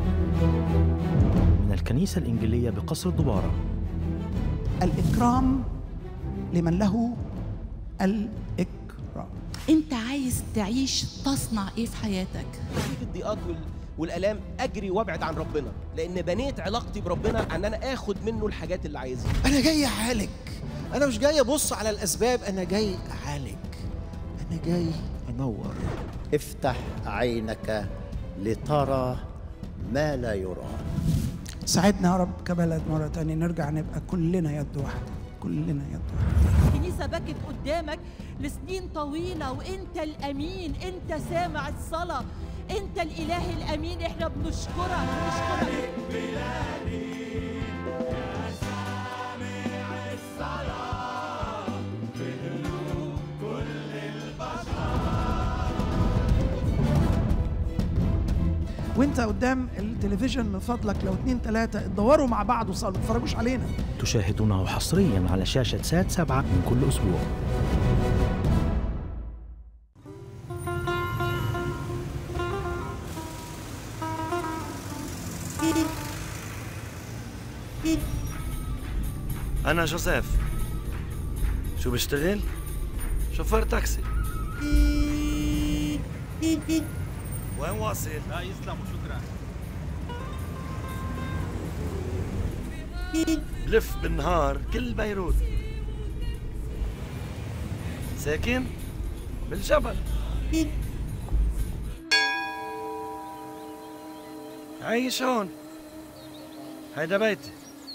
Speaker 3: من الكنيسة الإنجيلية بقصر الدبارة
Speaker 4: الإكرام لمن له الإكرام
Speaker 5: انت عايز تعيش تصنع ايه في حياتك
Speaker 6: في الضيقات وال... والالام اجري وابعد عن ربنا لان بنيت علاقتي بربنا ان انا اخد منه الحاجات اللي عايزها
Speaker 7: انا جاي اعالج انا مش جاي ابص على الاسباب انا جاي اعالج انا جاي انور
Speaker 8: افتح عينك لترى ما لا يرى
Speaker 4: ساعدنا يا رب كبلد مرة تانية نرجع نبقى كلنا يد واحدة كلنا يد واحدة
Speaker 9: الكنيسة بكت قدامك لسنين طويلة وانت الامين انت سامع الصلاة انت الاله الامين احنا بنشكرك بنشكرك
Speaker 4: وانت قدام التلفزيون من فضلك لو اتنين تلاتة اتدوروا مع بعض وصلوا ما تتفرجوش علينا
Speaker 3: تشاهدونه حصريا على شاشة سات سبعة من كل أسبوع
Speaker 10: أنا جوزيف شو بشتغل؟ شوفير تاكسي وين واصل؟ لا يسلم وشكرا بلف بالنهار كل بيروت ساكن بالجبل عايش هون هيدا بيتي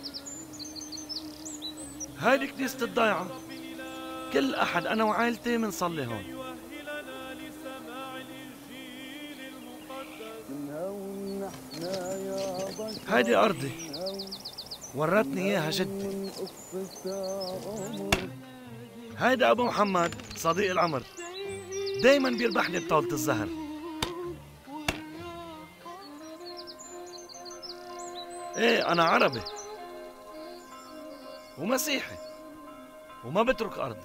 Speaker 10: هيدي كنيسة الضيعة كل أحد أنا وعائلتي منصلي هون هيدي أرضي ورتني إياها جدي هيدا أبو محمد صديق العمر دايما بيربحني بطاولة الزهر ايه أنا عربي ومسيحي وما بترك أرضي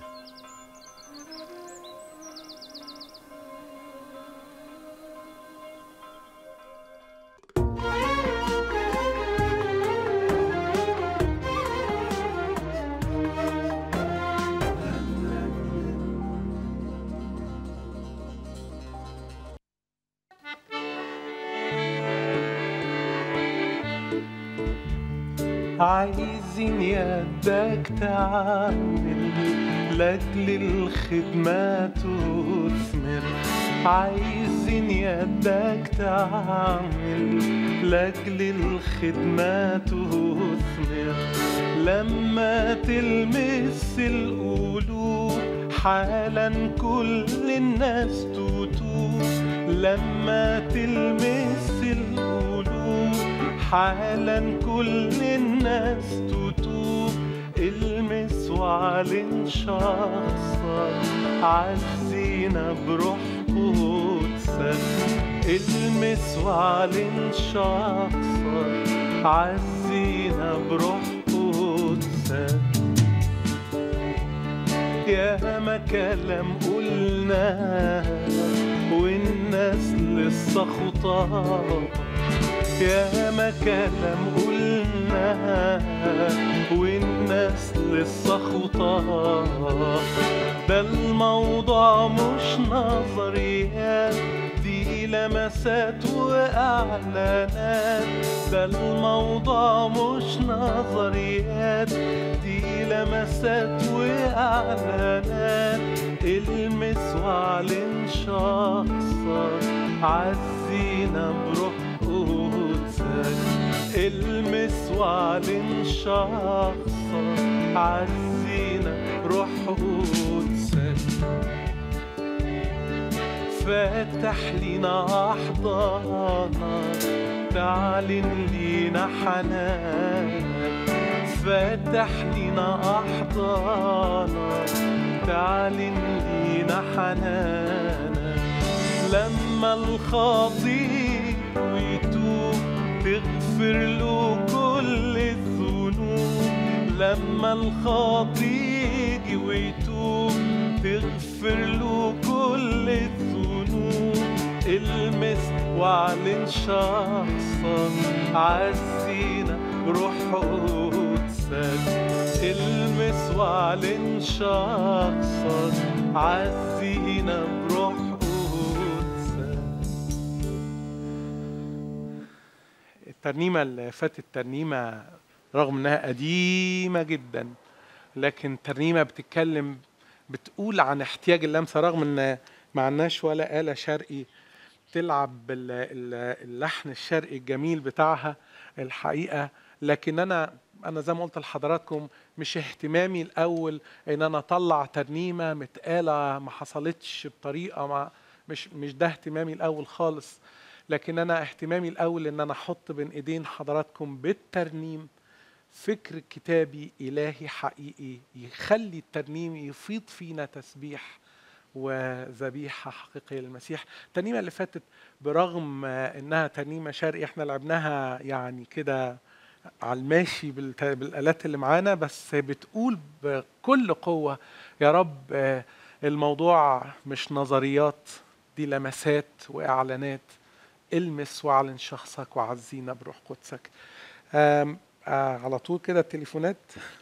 Speaker 1: عايزين يدك تعمل لاجل الخدمة تثمر عايزين يدك تعمل لاجل الخدمة تثمر لما تلمس القلوب حالا كل الناس تتوب لما تلمس القلوب حالا كل الناس تتوب المس واعلن شخصك عزينا بروح قدسك المس واعلن شخصك عزينا بروح قدسك يا ما كلام قلنا والنسل السخطاء يا ما كلام قلنا والنسل السخطاء ده الموضوع مش نظريات دي لمسات وإعلانات ده الموضوع مش نظريات دي لمسات وإعلانات المس واعلن شخصك عزينا بروح قدسك المس واعلن شخصك عزينا بروح قدسك فتح لينا أحضانك تعلن لينا حنانك فتح لينا أحضانك تعلن لينا حنانك لما الخاطي ويتوب تغفر له كل الذنوب لما الخاطي يجي ويتوب تغفر له كل الذنوب المس واعلن شخصك عزينا بروح قدسك المس واعلن شخصك عزينا بروح قدسك الترنيمة اللي فاتت ترنيمة رغم انها قديمة جدا لكن ترنيمة بتتكلم بتقول عن احتياج اللمسة رغم ان ما عندناش ولا آلة شرقي تلعب بال- ال- اللحن الشرقي الجميل بتاعها الحقيقة لكن أنا أنا زي ما قلت لحضراتكم مش اهتمامي الأول إن أنا أطلع ترنيمة متقالة ما حصلتش بطريقة ما مش مش ده اهتمامي الأول خالص لكن أنا اهتمامي الأول إن أنا أحط بين إيدين حضراتكم بالترنيم فكر كتابي إلهي حقيقي يخلي الترنيم يفيض فينا تسبيح وذبيحة حقيقية للمسيح الترنيمة اللي فاتت برغم آه، إنها ترنيمة شرقي إحنا لعبناها يعني كده على الماشي بالت- بالآلات اللي معانا بس بتقول بكل قوة يا رب آه، الموضوع مش نظريات دي لمسات وإعلانات المس واعلن شخصك وعزينا بروح قدسك آم، آه على طول كده التليفونات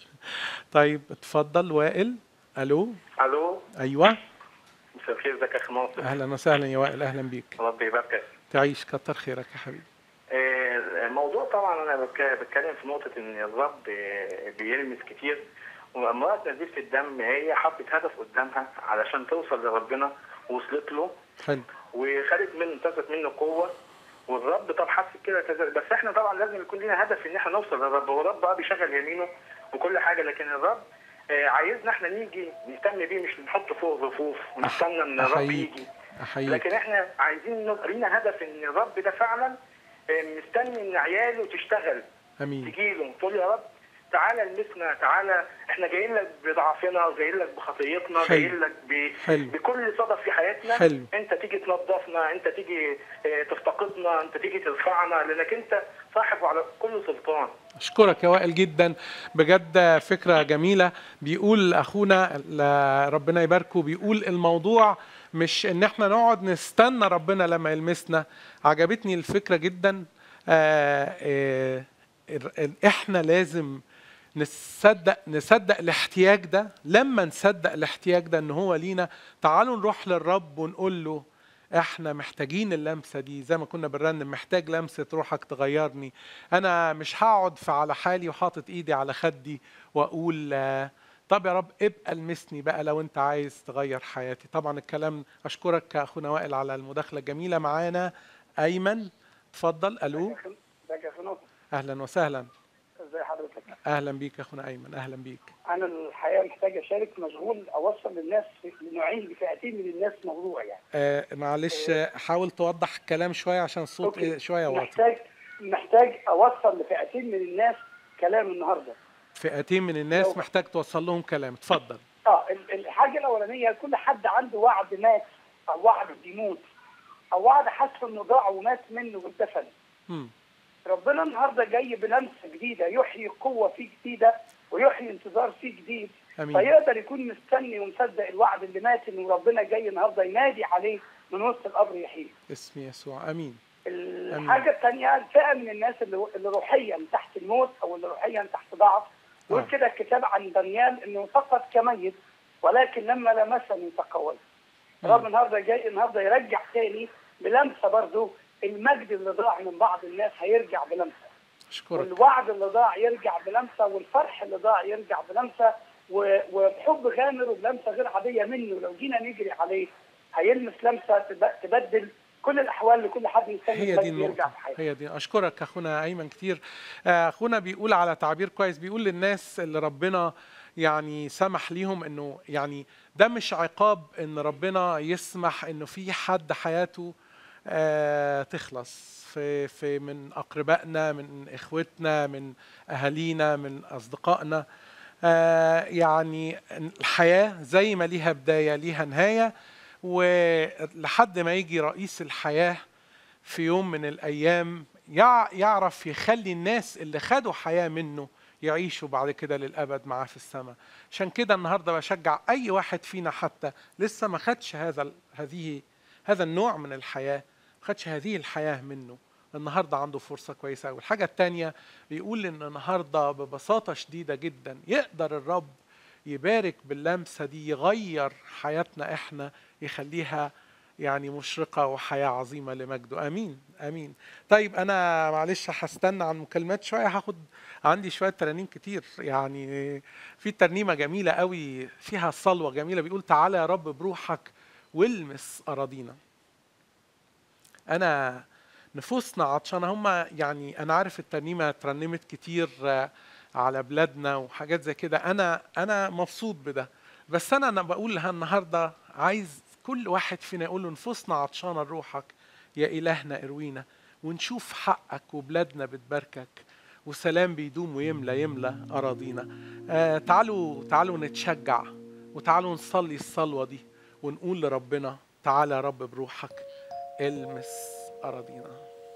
Speaker 1: طيب اتفضل وائل الو
Speaker 11: الو
Speaker 1: ايوه
Speaker 11: مساء الخير ازيك يا اخي ناصر
Speaker 1: اهلا وسهلا يا وائل اهلا بيك
Speaker 11: ربي يباركك
Speaker 1: تعيش كتر خيرك يا حبيبي
Speaker 11: آه، الموضوع طبعا انا بك- بتكلم في نقطه ان الرب آه، بيلمس كتير وامراه نزيف الدم هي حطت هدف قدامها علشان توصل لربنا وصلت له
Speaker 1: حلو
Speaker 11: وخدت منه امتزت منه قوه والرب طب حس كده كذا بس احنا طبعا لازم يكون لنا هدف ان احنا نوصل للرب والرب بقى بيشغل يمينه وكل حاجه لكن الرب آه، عايزنا احنا نيجي نهتم بيه مش نحط فوق رفوف ونستنى ان الرب
Speaker 1: احييك
Speaker 11: يجي
Speaker 1: احييك
Speaker 11: لكن احنا عايزين نبقى لينا هدف ان الرب ده فعلا آه، مستني ان عياله تشتغل
Speaker 1: امين
Speaker 11: تجيله تقول يا رب تعالى المسنا تعالى احنا جايين لك بضعفنا وجايين لك بخطيتنا
Speaker 1: حلو.
Speaker 11: جايين لك ب...
Speaker 1: حلو.
Speaker 11: بكل صدف في حياتنا
Speaker 1: حلو.
Speaker 11: انت تيجي تنظفنا انت تيجي آه، تفتقدنا انت تيجي ترفعنا لانك انت صاحب على كل سلطان
Speaker 1: اشكرك يا وائل جدا بجد فكره جميله بيقول اخونا ل- ربنا يباركه بيقول الموضوع مش ان احنا نقعد نستنى ربنا لما يلمسنا عجبتني الفكره جدا آه آه ال- ال- احنا لازم نصدق نصدق الاحتياج ده لما نصدق الاحتياج ده ان هو لينا تعالوا نروح للرب ونقول له احنا محتاجين اللمسه دي زي ما كنا بنرنم محتاج لمسه روحك تغيرني انا مش هقعد في على حالي وحاطط ايدي على خدي واقول آه، طب يا رب ابقى المسني بقى لو انت عايز تغير حياتي طبعا الكلام اشكرك اخونا وائل على المداخله الجميله معانا ايمن اتفضل الو
Speaker 12: ازيك يا اخي ناصر
Speaker 1: اهلا وسهلا
Speaker 12: ازي حضرتك
Speaker 1: اهلا بيك يا اخونا ايمن اهلا بيك
Speaker 12: انا الحقيقه محتاج اشارك مشغول اوصل للناس لنوعين لفئتين من الناس موضوع يعني
Speaker 1: آه معلش آه، حاول توضح الكلام شويه عشان الصوت
Speaker 12: أوكي.
Speaker 1: إيه شويه واطي
Speaker 12: محتاج محتاج اوصل لفئتين من الناس كلام النهارده
Speaker 1: فئتين من الناس
Speaker 12: لو-
Speaker 1: محتاج توصل لهم كلام اتفضل
Speaker 12: اه ال- الحاجه الاولانيه كل حد عنده وعد مات او وعد بيموت او وعد حس انه ضاع ومات منه واتدفن
Speaker 1: مم.
Speaker 12: ربنا النهارده جاي بلمسه جديده يحيي قوه فيه جديده ويحيي انتظار فيه جديد
Speaker 1: امين
Speaker 12: فيقدر يكون مستني ومصدق الوعد اللي مات انه ربنا جاي النهارده ينادي عليه من وسط القبر يحيي
Speaker 1: اسم يسوع امين
Speaker 12: الحاجه الثانيه الفئه من الناس اللي اللي روحيا تحت الموت او اللي روحيا تحت ضعف يقول
Speaker 1: آه.
Speaker 12: كده الكتاب عن دانيال انه فقط كميت ولكن لما لمسني تقويت الرب النهارده جاي النهارده يرجع تاني بلمسه برضه المجد اللي ضاع من بعض الناس هيرجع بلمسه
Speaker 1: اشكرك
Speaker 12: والوعد اللي ضاع يرجع بلمسه والفرح اللي ضاع يرجع بلمسه و- وبحب غامر وبلمسه غير عاديه منه لو جينا نجري عليه هيلمس لمسه تب- تبدل كل الاحوال لكل حد مستني
Speaker 1: هي دي
Speaker 12: المجد يرجع
Speaker 1: النقطة
Speaker 12: في حياته
Speaker 1: هي دي أشكرك أخونا أيمن كتير آه، أخونا بيقول على تعبير كويس بيقول للناس اللي ربنا يعني سمح ليهم إنه يعني ده مش عقاب إن ربنا يسمح إنه في حد حياته آه، تخلص في في من أقربائنا من إخوتنا من أهالينا من أصدقائنا آه، يعني الحياة زي ما ليها بداية ليها نهاية ولحد ما يجي رئيس الحياة في يوم من الأيام يع- يعرف يخلي الناس اللي خدوا حياة منه يعيشوا بعد كده للأبد معاه في السماء عشان كده النهاردة بشجع أي واحد فينا حتى لسه ما خدش هذا ال- هذه هذا النوع من الحياة ما خدش هذه الحياة منه النهاردة عنده فرصة كويسة والحاجة التانية بيقول إن النهاردة ببساطة شديدة جدا يقدر الرب يبارك باللمسة دي يغير حياتنا إحنا يخليها يعني مشرقة وحياة عظيمة لمجده أمين أمين طيب أنا معلش هستنى عن مكالمات شوية هاخد عندي شوية ترانيم كتير يعني في ترنيمة جميلة قوي فيها صلوة جميلة بيقول تعالى يا رب بروحك والمس أراضينا أنا نفوسنا عطشانة هما يعني أنا عارف الترنيمة ترنمت كتير آه، على بلادنا وحاجات زي كده أنا أنا مبسوط بده بس أنا أنا بقول لها النهاردة عايز كل واحد فينا يقول له نفوسنا عطشانة لروحك يا إلهنا اروينا ونشوف حقك وبلادنا بتباركك وسلام بيدوم ويملى يملى أراضينا آه تعالوا تعالوا نتشجع وتعالوا نصلي الصلوة دي ونقول لربنا تعالى يا رب بروحك المس أراضينا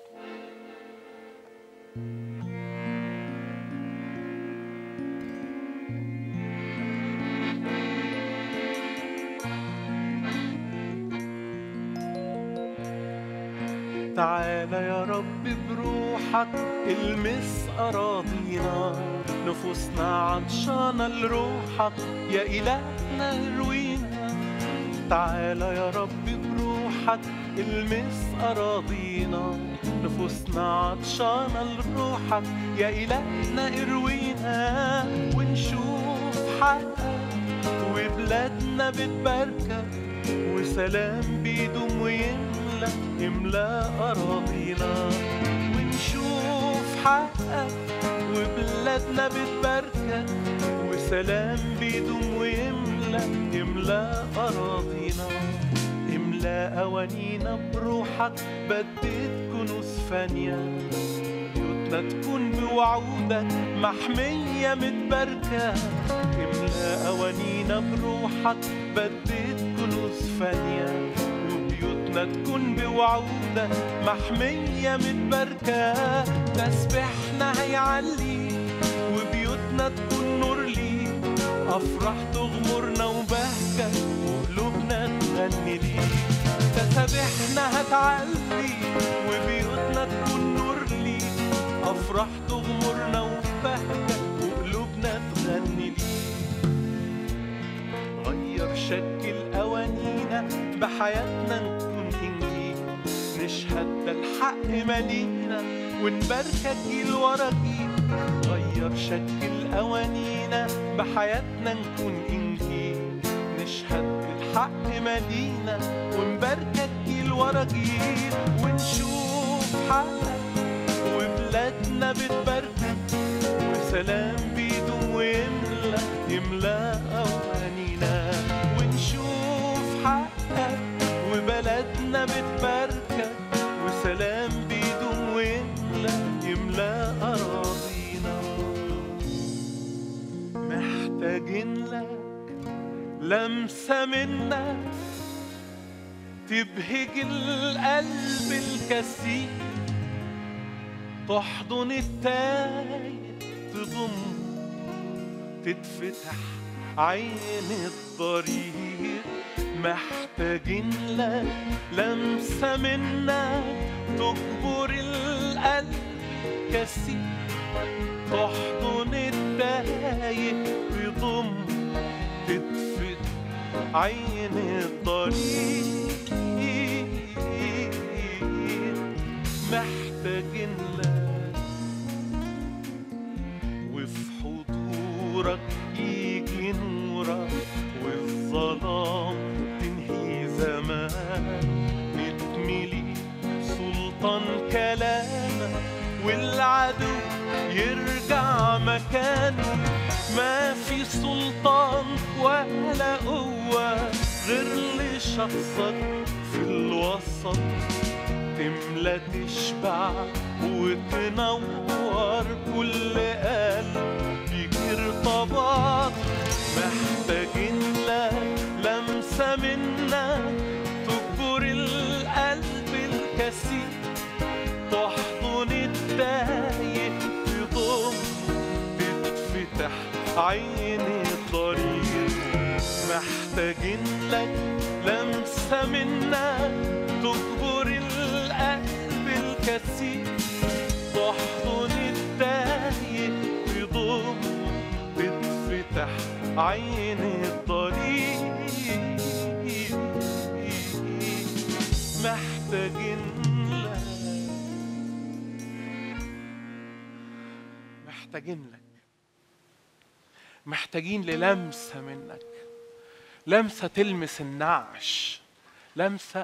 Speaker 1: تعالى يا رب بروحك المس أراضينا نفوسنا عطشانة لروحك يا إلهنا اروينا تعالى يا رب بروحك المس أراضينا نفوسنا عطشانة لروحك يا إلهنا اروينا ونشوف حقك وبلادنا بتباركك وسلام بيدوم ويملى يملى أراضينا ونشوف حقك وبلادنا بتباركك وسلام بيدوم ويملى يملى أراضينا املى أوانينا بروحك بديت كنوز فانية بيوتنا تكون بوعودك محمية متباركة املى أوانينا بروحك بديت كنوز فانية وبيوتنا تكون بوعودك محمية متباركة تسبيحنا هيعلي وبيوتنا تكون نور ليك أفراح تغمرنا وبهجة وقلوبنا تغني ليك تسابيحنا هتعلي وبيوتنا تكون نور ليك أفراح تغمرنا وبهجة وقلوبنا تغني ليك غير شكل أوانينا بحياتنا نكون إنجيل نشهد ده الحق مالينا ونباركك جيل ورا جيل غير شكل أوانينا بحياتنا نكون إنجيل نشهد بالحق مالينا ونباركك جيل ورا جيل ونشوف حقك وبلادنا بتباركك وسلام بيدوم ويملى يملى أوانينا ونشوف حقك وبلدنا بتباركك وسلام بيدوم ويملى يملى أراضينا محتاجين لك لمسة منك تبهج القلب الكثير تحضن التايه تضم تتفتح عين الضرير محتاجين لك لمسة منك تجبر القلب كثير تحضن الدايق تضم تدفت عين الضرير محتاجين لك وفي حضورك يجي نورك والظلام تنهي زمان نتملي سلطان كلامك والعدو يرجع مكانه ما في سلطان ولا قوة غير لشخصك في الوسط تملى تشبع وتنور كل قلب يجي ارتباط محتاجين لك لمسة منك تجبر القلب الكثير تحضن الدايق تضم تتفتح عين الطريق محتاجين لك لمسة منك تجبر القلب الكثير تحضن الدايق تضم تتفتح عين الطريق محتاجين لك محتاجين لك محتاجين للمسة منك لمسة تلمس النعش لمسة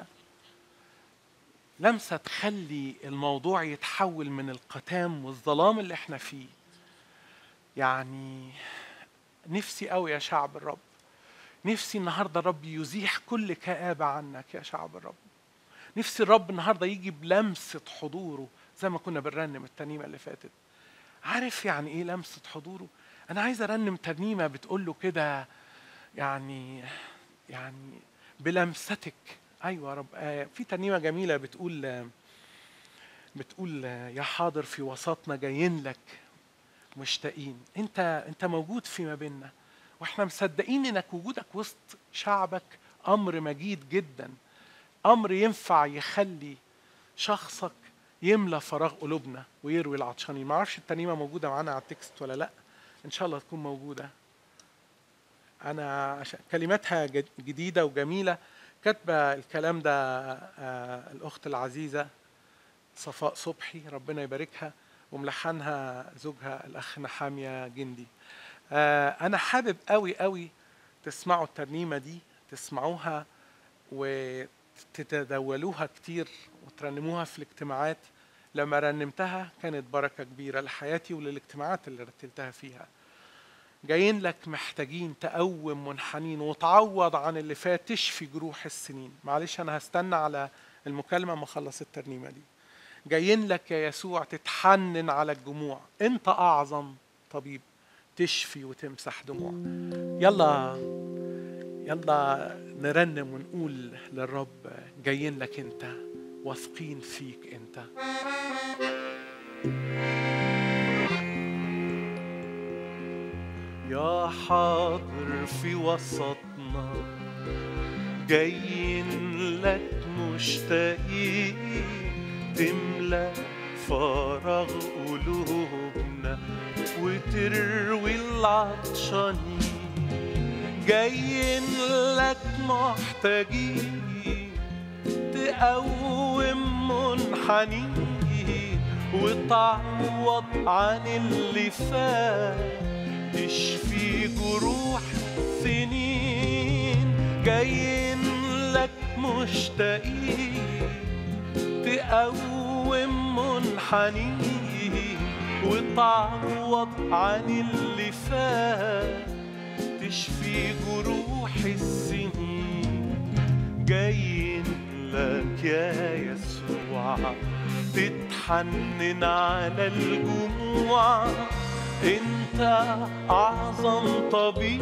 Speaker 1: لمسة تخلي الموضوع يتحول من القتام والظلام اللي احنا فيه يعني نفسي قوي يا شعب الرب نفسي النهارده الرب يزيح كل كآبة عنك يا شعب الرب نفسي الرب النهارده يجي بلمسة حضوره زي ما كنا بنرنم الترنيمة اللي فاتت عارف يعني ايه لمسة حضوره انا عايز ارنم ترنيمة بتقول له كده يعني يعني بلمستك ايوه يا رب آه في ترنيمة جميلة بتقول آه بتقول آه يا حاضر في وسطنا جايين لك مشتاقين انت انت موجود فيما بيننا واحنا مصدقين انك وجودك وسط شعبك امر مجيد جدا امر ينفع يخلي شخصك يملى فراغ قلوبنا ويروي العطشانين ما اعرفش الترنيمه موجوده معانا على التكست ولا لا ان شاء الله تكون موجوده انا عشان كلماتها جد- جديده وجميله كاتبه الكلام ده آه، الاخت العزيزه صفاء صبحي ربنا يباركها وملحنها زوجها الاخ نحاميه جندي آه، انا حابب قوي قوي تسمعوا الترنيمه دي تسمعوها وتتداولوها كتير وترنموها في الاجتماعات لما رنمتها كانت بركه كبيره لحياتي وللاجتماعات اللي رتلتها فيها جايين لك محتاجين تقوم منحنين وتعوض عن اللي فات تشفي جروح السنين معلش انا هستنى على المكالمه ما اخلص الترنيمه دي جايين لك يا يسوع تتحنن على الجموع انت اعظم طبيب تشفي وتمسح دموع يلا يلا نرنم ونقول للرب جايين لك انت واثقين فيك انت يا حاضر في وسطنا جايين لك مشتاقين تملى فراغ قلوبنا وتروي العطشانين جايين لك محتاجين تقوم منحنين وتعوض عن اللي فات تشفي جروح سنين جايين لك مشتاقين تقوم منحنين وتعوض عن اللي فات تشفي جروح السنين جايين لك يا يسوع تتحنن على الجموع انت اعظم طبيب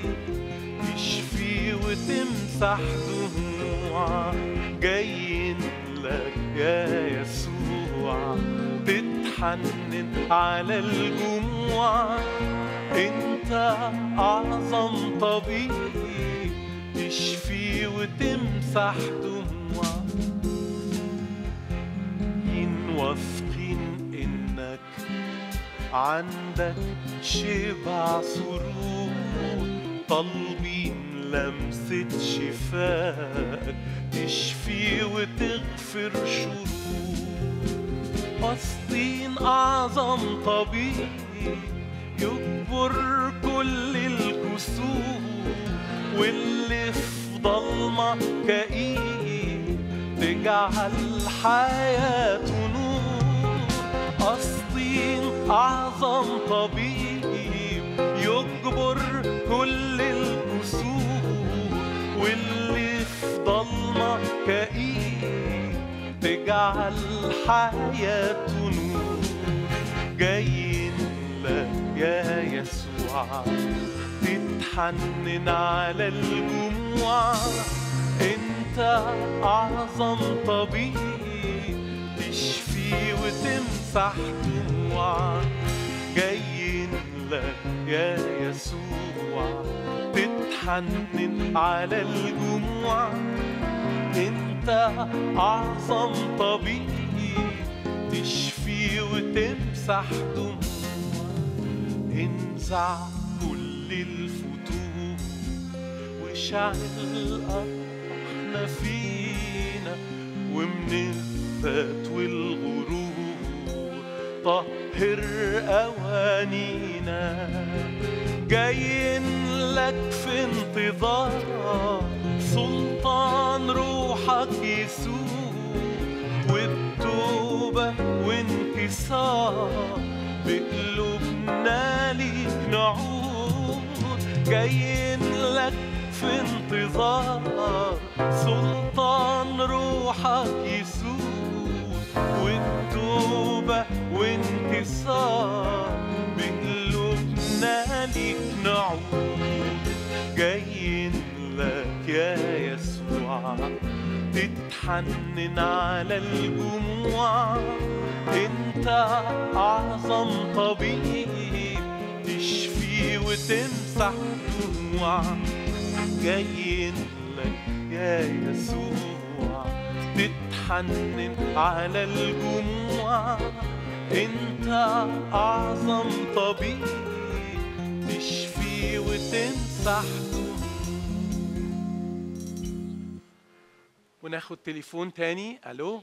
Speaker 1: تشفي وتمسح دموع جايين لك يا يسوع تتحنن على الجموع انت أعظم طبيب تشفي وتمسح دموع واثقين إنك عندك شبع سرور طالبين لمسة شفاك تشفي وتغفر شرور قاصدين أعظم طبيب يجبر كل الكسور واللي في ضلمة كئيب تجعل حياته نور قاصدين أعظم طبيب يجبر كل الكسور واللي في ضلمة كئيب تجعل حياته نور جايين لك يا يسوع تتحنن على الجموع انت اعظم طبيب تشفي وتمسح دموع جايين لك يا يسوع تتحنن على الجموع انت اعظم طبيب تشفي وتمسح دموع انزع كل الفتور وشعل احنا فينا ومن الذات والغرور طهر اوانينا جايين لك في انتظار سلطان روحك يسوع والتوبة وانكسار بقلوبنا ليك نعود جايين لك في انتظار سلطان روحك يسوع والتوبة وانكسار بقلوبنا ليك نعود جايين لك يا يسوع تتحنن على الجموع انت اعظم طبيب تشفي وتمسح دموع جايين لك يا يسوع تتحنن على الجموع انت اعظم طبيب تشفي وتمسح وناخد تليفون تاني الو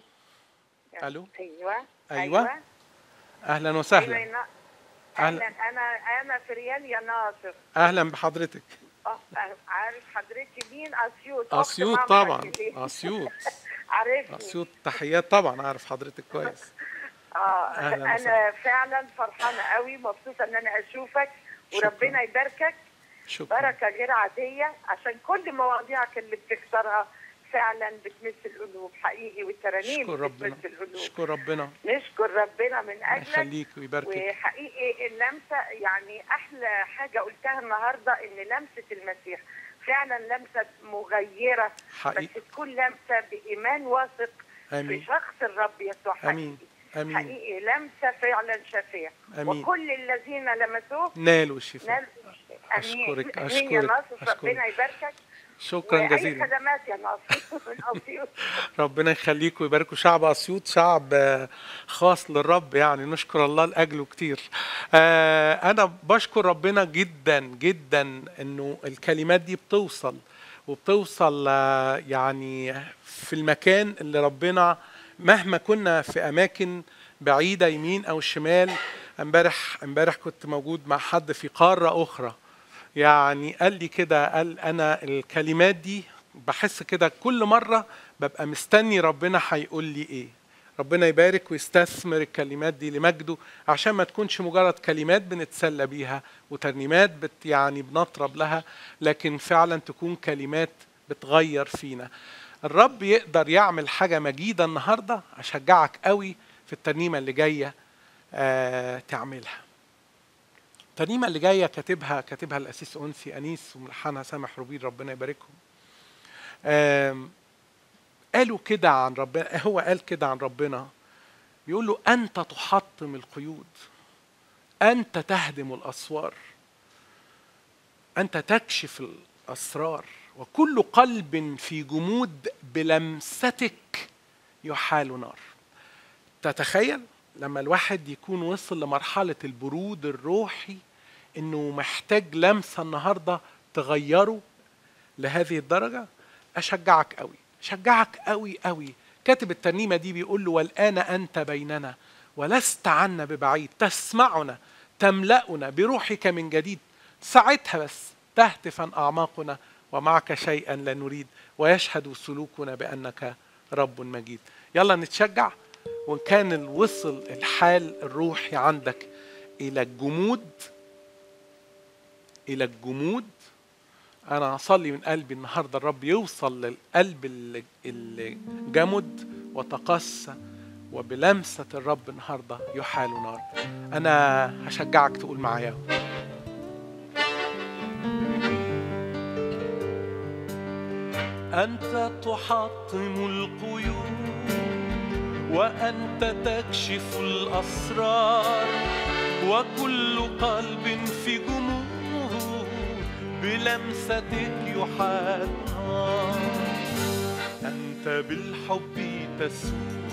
Speaker 1: الو
Speaker 13: ايوه
Speaker 1: ايوه اهلا وسهلا
Speaker 13: أيوة.
Speaker 1: اهلا
Speaker 13: اهلا انا انا في ريال يا ناصر
Speaker 1: اهلا بحضرتك
Speaker 13: اه عارف حضرتك مين اسيوط أخت
Speaker 1: اسيوط
Speaker 13: ماما
Speaker 1: طبعا
Speaker 13: كده.
Speaker 1: اسيوط
Speaker 13: عارفني
Speaker 1: اسيوط تحيات طبعا اعرف حضرتك كويس
Speaker 13: اه
Speaker 1: أهلاً
Speaker 13: انا
Speaker 1: وسهلاً.
Speaker 13: فعلا فرحانه قوي مبسوطه ان انا اشوفك وربنا يباركك
Speaker 1: شكرا
Speaker 13: بركه غير عاديه عشان كل مواضيعك اللي بتكسرها فعلا بتمس القلوب حقيقي والترانيم
Speaker 1: اشكر ربنا
Speaker 13: بتمس القلوب
Speaker 1: اشكر ربنا نشكر
Speaker 13: ربنا من اجلك
Speaker 1: يخليك ويباركك
Speaker 13: وحقيقي اللمسه يعني احلى حاجه قلتها النهارده ان لمسه المسيح فعلا لمسه مغيره
Speaker 1: حقيقي.
Speaker 13: بس تكون لمسه بايمان واثق
Speaker 1: آمين.
Speaker 13: في شخص الرب يسوع حقيقي
Speaker 1: امين امين
Speaker 13: حقيقي لمسه فعلا شفيع
Speaker 1: آمين.
Speaker 13: وكل الذين لمسوه
Speaker 1: نالوا الشفاء
Speaker 13: نالوا امين
Speaker 1: أشكرك،
Speaker 13: امين يا
Speaker 1: أشكرك،
Speaker 13: ناصر
Speaker 1: أشكرك.
Speaker 13: ربنا يباركك
Speaker 1: شكرا
Speaker 13: وأي
Speaker 1: جزيلا
Speaker 13: خدمات يا ناصر من اسيوط
Speaker 1: ربنا يخليكم ويباركوا شعب اسيوط شعب آه، خاص للرب يعني نشكر الله لاجله كتير آه، انا بشكر ربنا جدا جدا انه الكلمات دي بتوصل وبتوصل آه، يعني في المكان اللي ربنا مهما كنا في اماكن بعيده يمين او شمال امبارح امبارح كنت موجود مع حد في قاره اخرى يعني قال لي كده قال انا الكلمات دي بحس كده كل مره ببقى مستني ربنا هيقول لي ايه ربنا يبارك ويستثمر الكلمات دي لمجده عشان ما تكونش مجرد كلمات بنتسلى بيها وترنيمات بت يعني بنطرب لها لكن فعلا تكون كلمات بتغير فينا الرب يقدر يعمل حاجة مجيدة النهاردة أشجعك قوي في الترنيمة اللي جاية آه تعملها الترنيمة اللي جاية كاتبها كاتبها الأسيس أنسي أنيس وملحنها سامح روبير ربنا يباركهم آم، قالوا كده عن ربنا هو قال كده عن ربنا بيقول له أنت تحطم القيود أنت تهدم الأسوار انت تكشف الاسرار وكل قلب في جمود بلمستك يحال نار تتخيل لما الواحد يكون وصل لمرحله البرود الروحي انه محتاج لمسه النهارده تغيره لهذه الدرجه اشجعك قوي اشجعك قوي قوي كاتب الترنيمه دي بيقول له والان انت بيننا ولست عنا ببعيد تسمعنا تملأنا بروحك من جديد ساعتها بس تهتفا اعماقنا ومعك شيئا لا نريد ويشهد سلوكنا بانك رب مجيد يلا نتشجع وان كان وصل الحال الروحي عندك الى الجمود الى الجمود انا اصلي من قلبي النهارده الرب يوصل للقلب اللي- اللي جمد وتقسى وبلمسه الرب النهارده يحال نار انا هشجعك تقول معايا أنت تحطم القيود وأنت تكشف الأسرار وكل قلب في جمود بلمستك يحاد نار أنت بالحب تسود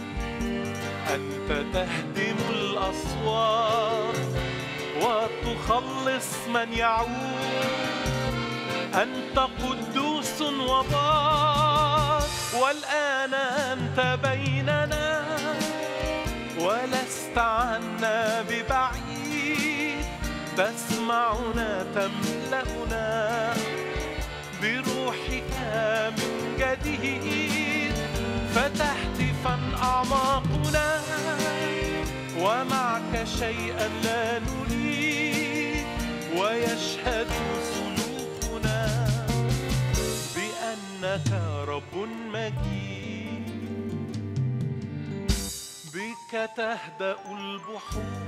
Speaker 1: أنت تهدم الأسوار وتخلص من يعود أنت قدوس وبار والآن أنت بيننا ولست عنا ببعيد تسمعنا تملأنا بروحك من جديد فتهتفا أعماقنا ومعك شيئا لا نريد ويشهد سلوكنا بأنك رب مجيد بك تهدأ البحور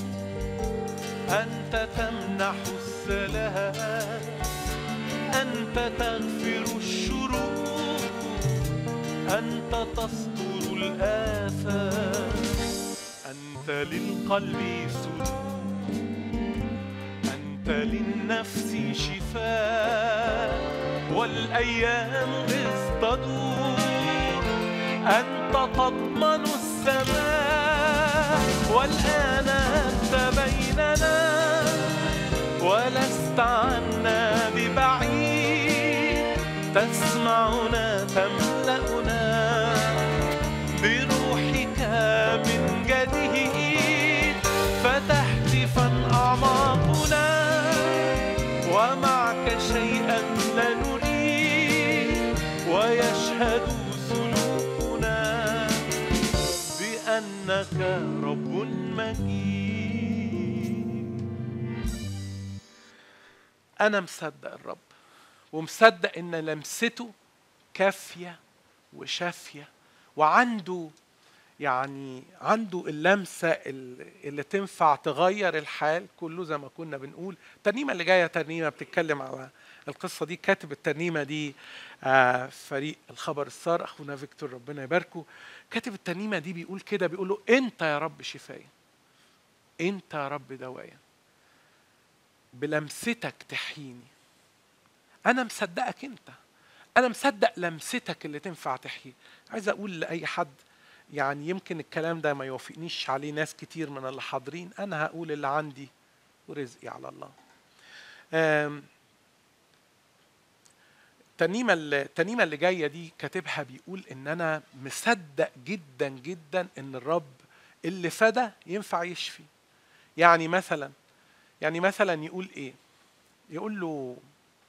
Speaker 1: أنت تمنح السلام أنت تغفر الشرور أنت تستر الآثام أنت للقلب سرور أنت للنفس شفاء والأيام إذ تدور أنت تضمن السماء والآن أنت بيننا ولست عنا ببعيد تسمعنا تملأنا بروحك من جديد فتهتفا أعماقنا ومعك شيئا لا نريد ويشهد سلوكنا بأنك رب مجيد أنا مصدق الرب ومصدق إن لمسته كافية وشافية وعنده يعني عنده اللمسة ال- اللي تنفع تغير الحال كله زي ما كنا بنقول الترنيمة اللي جاية ترنيمة بتتكلم على القصة دي كاتب الترنيمة دي آه، فريق الخبر السار أخونا فيكتور ربنا يباركه كاتب الترنيمة دي بيقول كده بيقول له أنت يا رب شفايا أنت يا رب دوايا بلمستك تحييني أنا مصدقك أنت أنا مصدق لمستك اللي تنفع تحيي عايز أقول لأي حد يعني يمكن الكلام ده ما يوافقنيش عليه ناس كتير من اللي حاضرين أنا هقول اللي عندي ورزقي على الله آم، الترنيمة اللي- الترنيمة اللي جاية دي كاتبها بيقول إن أنا مصدق جدا جدا إن الرب اللي فدى ينفع يشفي يعني مثلا يعني مثلا يقول إيه يقول له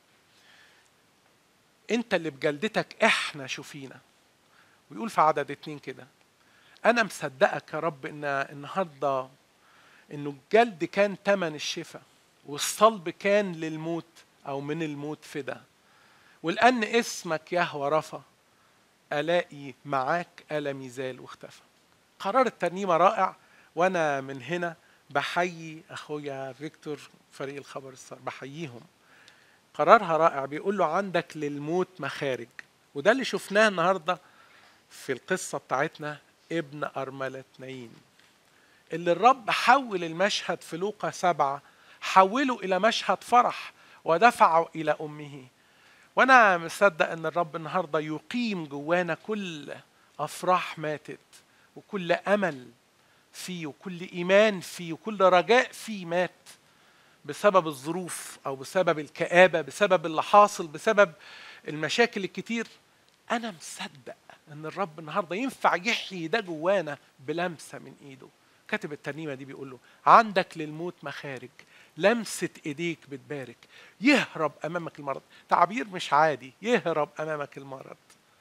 Speaker 1: انت اللي بجلدتك احنا شوفينا ويقول في عدد اتنين كده انا مصدقك يا رب ان النهارده انه الجلد كان تمن الشفاء والصلب كان للموت او من الموت فدا ولان اسمك يهوى رفا الاقي معاك المي زال واختفى قرار الترنيمه رائع وانا من هنا بحيي اخويا فيكتور فريق الخبر السار بحييهم قرارها رائع بيقول له عندك للموت مخارج وده اللي شفناه النهارده في القصه بتاعتنا ابن أرملة نايين اللي الرب حول المشهد في لوقا سبعة حوله إلى مشهد فرح ودفعه الى امه وانا مصدق ان الرب النهارده يقيم جوانا كل افراح ماتت وكل امل فيه وكل ايمان فيه وكل رجاء فيه مات بسبب الظروف او بسبب الكآبه بسبب اللي حاصل بسبب المشاكل الكتير انا مصدق ان الرب النهارده ينفع يحيي ده جوانا بلمسه من ايده كاتب الترنيمه دي بيقول له عندك للموت مخارج لمسه ايديك بتبارك يهرب امامك المرض تعبير مش عادي يهرب امامك المرض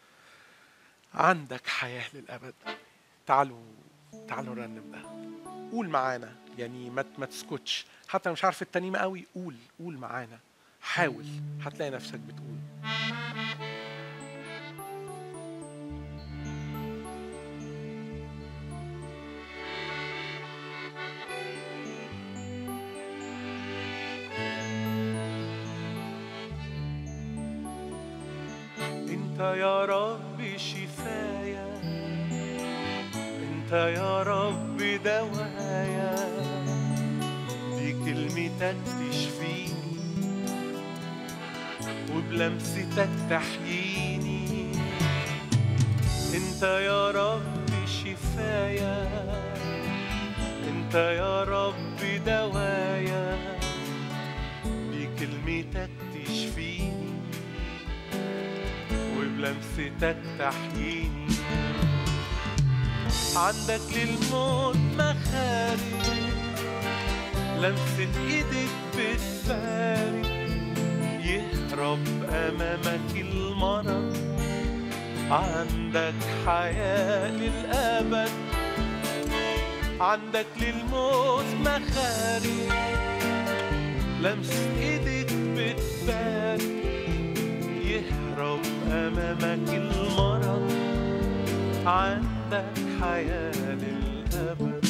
Speaker 1: عندك حياه للابد تعالوا تعالوا نرنم ده قول معانا يعني ما ما تسكتش حتى مش عارف الترنيمه قوي قول قول معانا حاول هتلاقي نفسك بتقول انت يا رب شفايا انت يا رب دوايا دي كلمتك تشفيني وبلمستك تحييني انت يا رب شفايا انت يا رب دوايا بكلمتك تشفيني وبلمستك تحييني عندك للموت مخارج لمسة ايدك بتبارك يهرب امامك المرض عندك حياة للأبد عندك للموت مخارج لمسة ايدك بتبارك يهرب امامك المرض عندك حياة للأبد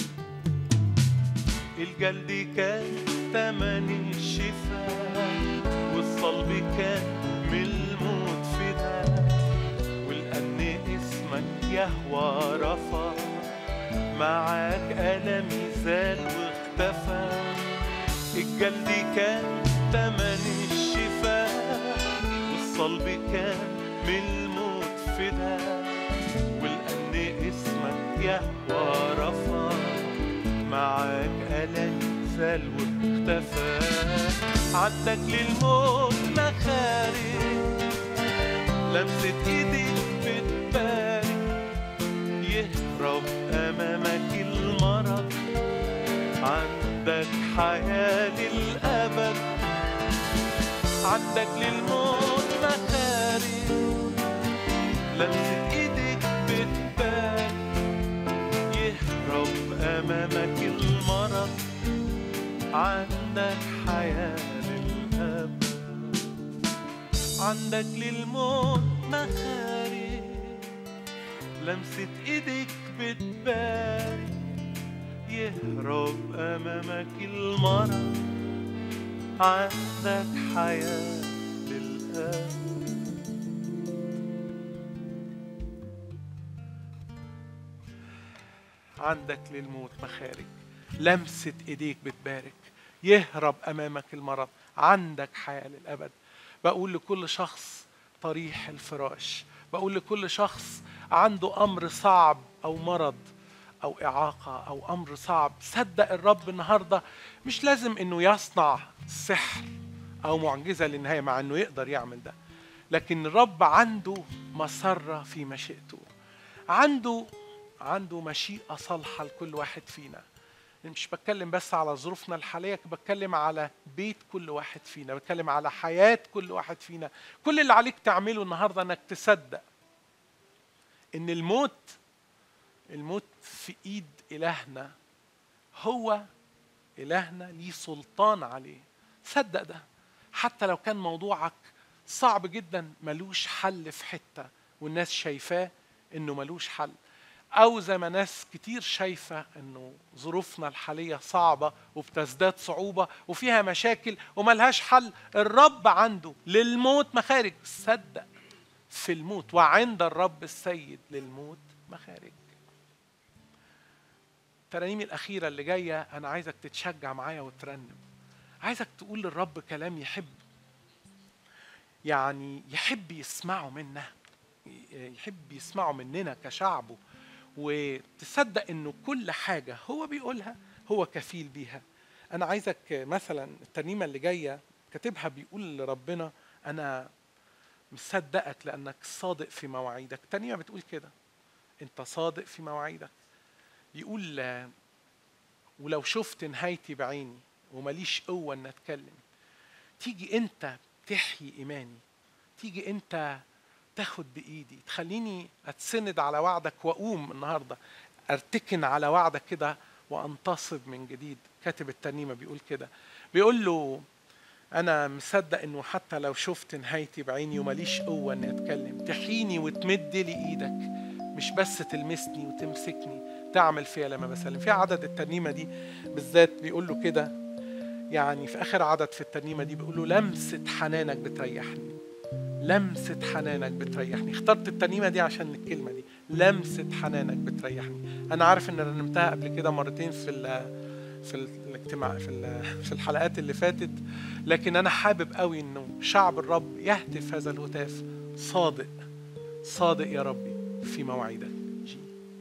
Speaker 1: الجلد كان تمن الشفاء والصلب كان من الموت فداء ولأن اسمك يهوى رفع معاك ألمي زال واختفى الجلد كان تمن الشفاء والصلب كان من الموت فداء ولأن اسمك يهوى رفع معاك ألم زال واختفى عندك للموت مخارج لمسة ايدك بتبارك يهرب أمامك المرض عندك حياة للأبد عندك للموت مخارج لمسة ايدك بتبان يهرب امامك المرض عندك حياة للأبد عندك للموت مخارج لمسة ايدك بتبان يهرب امامك المرض عندك حياة للأبد عندك للموت مخارج لمسة ايديك بتبارك يهرب امامك المرض عندك حياة للابد بقول لكل شخص طريح الفراش بقول لكل شخص عنده امر صعب او مرض او اعاقه او امر صعب صدق الرب النهارده مش لازم انه يصنع سحر او معجزه للنهايه مع انه يقدر يعمل ده لكن الرب عنده مسره في مشيئته عنده عنده مشيئه صالحه لكل واحد فينا مش بتكلم بس على ظروفنا الحاليه بتكلم على بيت كل واحد فينا بتكلم على حياه كل واحد فينا كل اللي عليك تعمله النهارده انك تصدق ان الموت الموت في ايد الهنا هو الهنا ليه سلطان عليه صدق ده حتى لو كان موضوعك صعب جدا ملوش حل في حته والناس شايفاه انه ملوش حل او زي ما ناس كتير شايفه انه ظروفنا الحاليه صعبه وبتزداد صعوبه وفيها مشاكل وملهاش حل الرب عنده للموت مخارج صدق في الموت وعند الرب السيد للموت مخارج الترانيم الأخيرة اللي جاية أنا عايزك تتشجع معايا وترنم عايزك تقول للرب كلام يحب يعني يحب يسمعوا منا يحب يسمعوا مننا كشعبه وتصدق انه كل حاجه هو بيقولها هو كفيل بيها انا عايزك مثلا الترنيمه اللي جايه كاتبها بيقول لربنا انا مصدقك لانك صادق في مواعيدك الترنيمه بتقول كده انت صادق في مواعيدك بيقول آه، ولو شفت نهايتي بعيني ومليش قوه ان اتكلم تيجي انت تحيي ايماني تيجي انت تاخد بايدي تخليني اتسند على وعدك واقوم النهارده ارتكن على وعدك كده وانتصب من جديد كاتب الترنيمه بيقول كده بيقول له انا مصدق انه حتى لو شفت نهايتي بعيني ومليش قوه اني اتكلم تحيني وتمد لي ايدك مش بس تلمسني وتمسكني تعمل فيها لما بسلم في عدد الترنيمه دي بالذات بيقول له كده يعني في اخر عدد في الترنيمه دي بيقول له لمسه حنانك بتريحني لمسه حنانك بتريحني اخترت الترنيمه دي عشان الكلمه دي لمسه حنانك بتريحني انا عارف ان رنمتها قبل كده مرتين في ال في الاجتماع في ال- في الحلقات اللي فاتت لكن انا حابب قوي انه شعب الرب يهتف هذا الهتاف صادق صادق يا ربي في مواعيدك جي.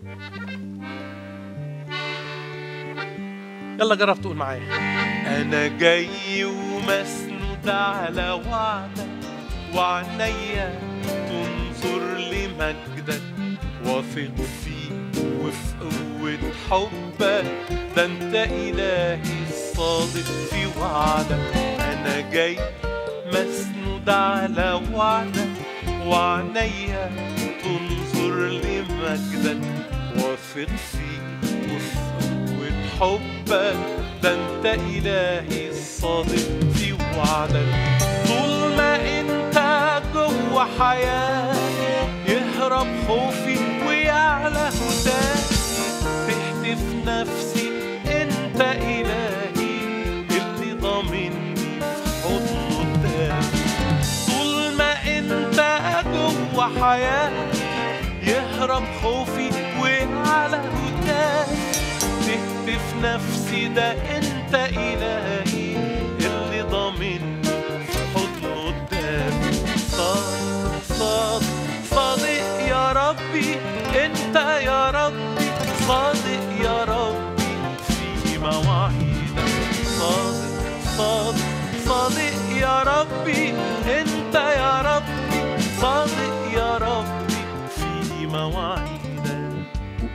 Speaker 1: يلا جرب تقول معايا انا جاي ومسنود على وعدك وعنيا تنظر لمجدك واثق فيك وفي قوة حبك ده انت إلهي الصادق في وعدك أنا جاي مسنود على وعدك وعنيا تنظر لمجدك واثق فيك وفي قوة حبك ده انت إلهي الصادق في وعدك طول ما انت جوه حياتي يهرب خوفي ويعلى هداك تهتف نفسي انت إلهي اللي ضامني في حضنه قدامي طول ما انت جوه حياتي يهرب خوفي ويعلى هداك تهتف نفسي ده انت إلهي اللي ضامني في حضنه قدامي صادق صادق صادق يا ربي انت يا ربي صادق يا ربي في مواعيدك صادق صادق صادق يا ربي انت يا ربي صادق يا ربي في مواعيدك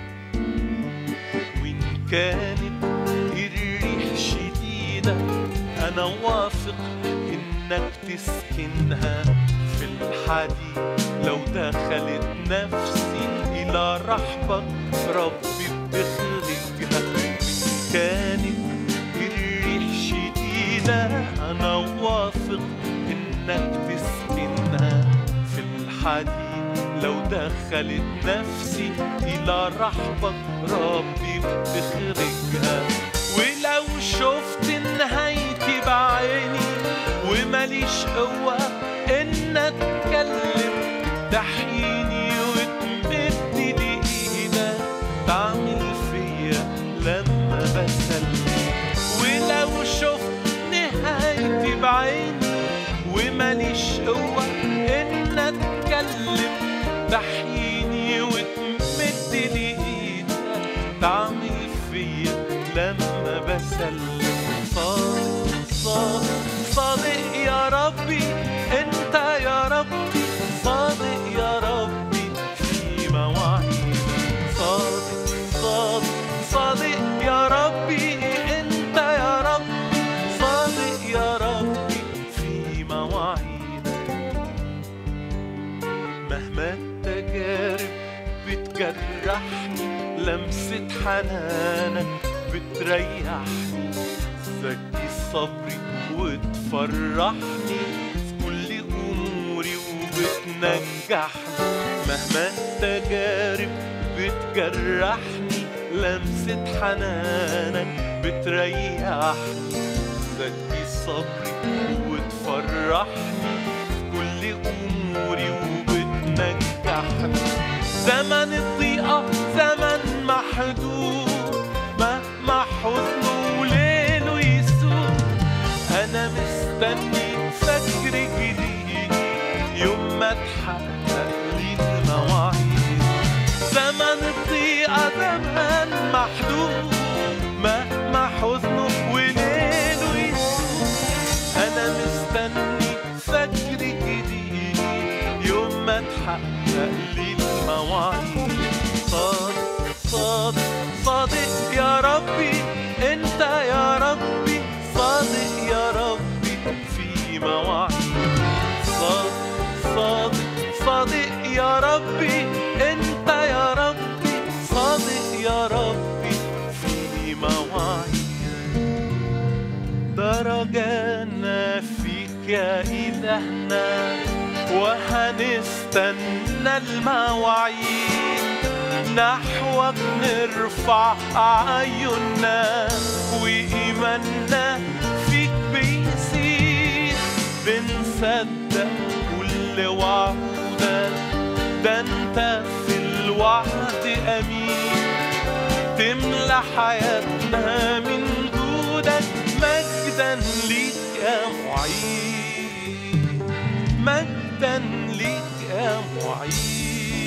Speaker 1: وإن كانت الريح شديدة أنا واثق إنك تسكنها في الحديد لو دخلت نفسي إلى رحبك ربي بتخرجها وإن كانت الريح شديدة أنا واثق إنك تسكنها في الحديد لو دخلت نفسي إلى رحبك ربي بتخرجها ولو شفت نهايتي بعيني ومليش قوة إن أتكلم تحييني وتمد لي إيدك تعمل فيا لما بسلم ولو شفت نهايتي بعيني ومليش قوة إن أتكلم تحييني وتمد لي إيدك تعمل فيا لما بسلم صادق صادق صادق يا ربي انت يا ربي صادق يا ربي في مواعيدك صادق صادق صادق يا ربي انت يا ربي صادق يا ربي في مواعيدك مهما التجارب بتجرحني لمسة حنانك بتريحني تزكي صبري وتفرحني في كل أموري وبتنجحني مهما التجارب بتجرحني لمسة حنانك بتريحني تزكي صبري وتفرحني في كل أموري وبتنجحني زمن الضيقة زمن محدود مهما حزنه وليله يسود أنا مستني فجر جديد ما تحقق لي المواعيد زمن الضيقة زمن محدود مهما حزنه وليله يسود أنا مستني فجر جديد يوم ما تحقق لي المواعيد صادق صادق صادق يا ربي انت يا ربي صادق يا ربي في مواعيد صادق صادق صادق يا ربي انت يا ربي صادق يا ربي في مواعيد درجانا فيك يا إلهنا وهنستنى المواعيد نحوك نرفع أعيننا وإيماننا فيك بيزيد بنصدق كل وعودك ده انت في الوعد أمين تملى حياتنا من جودك مجدا ليك يا معين مجدا ليك يا معين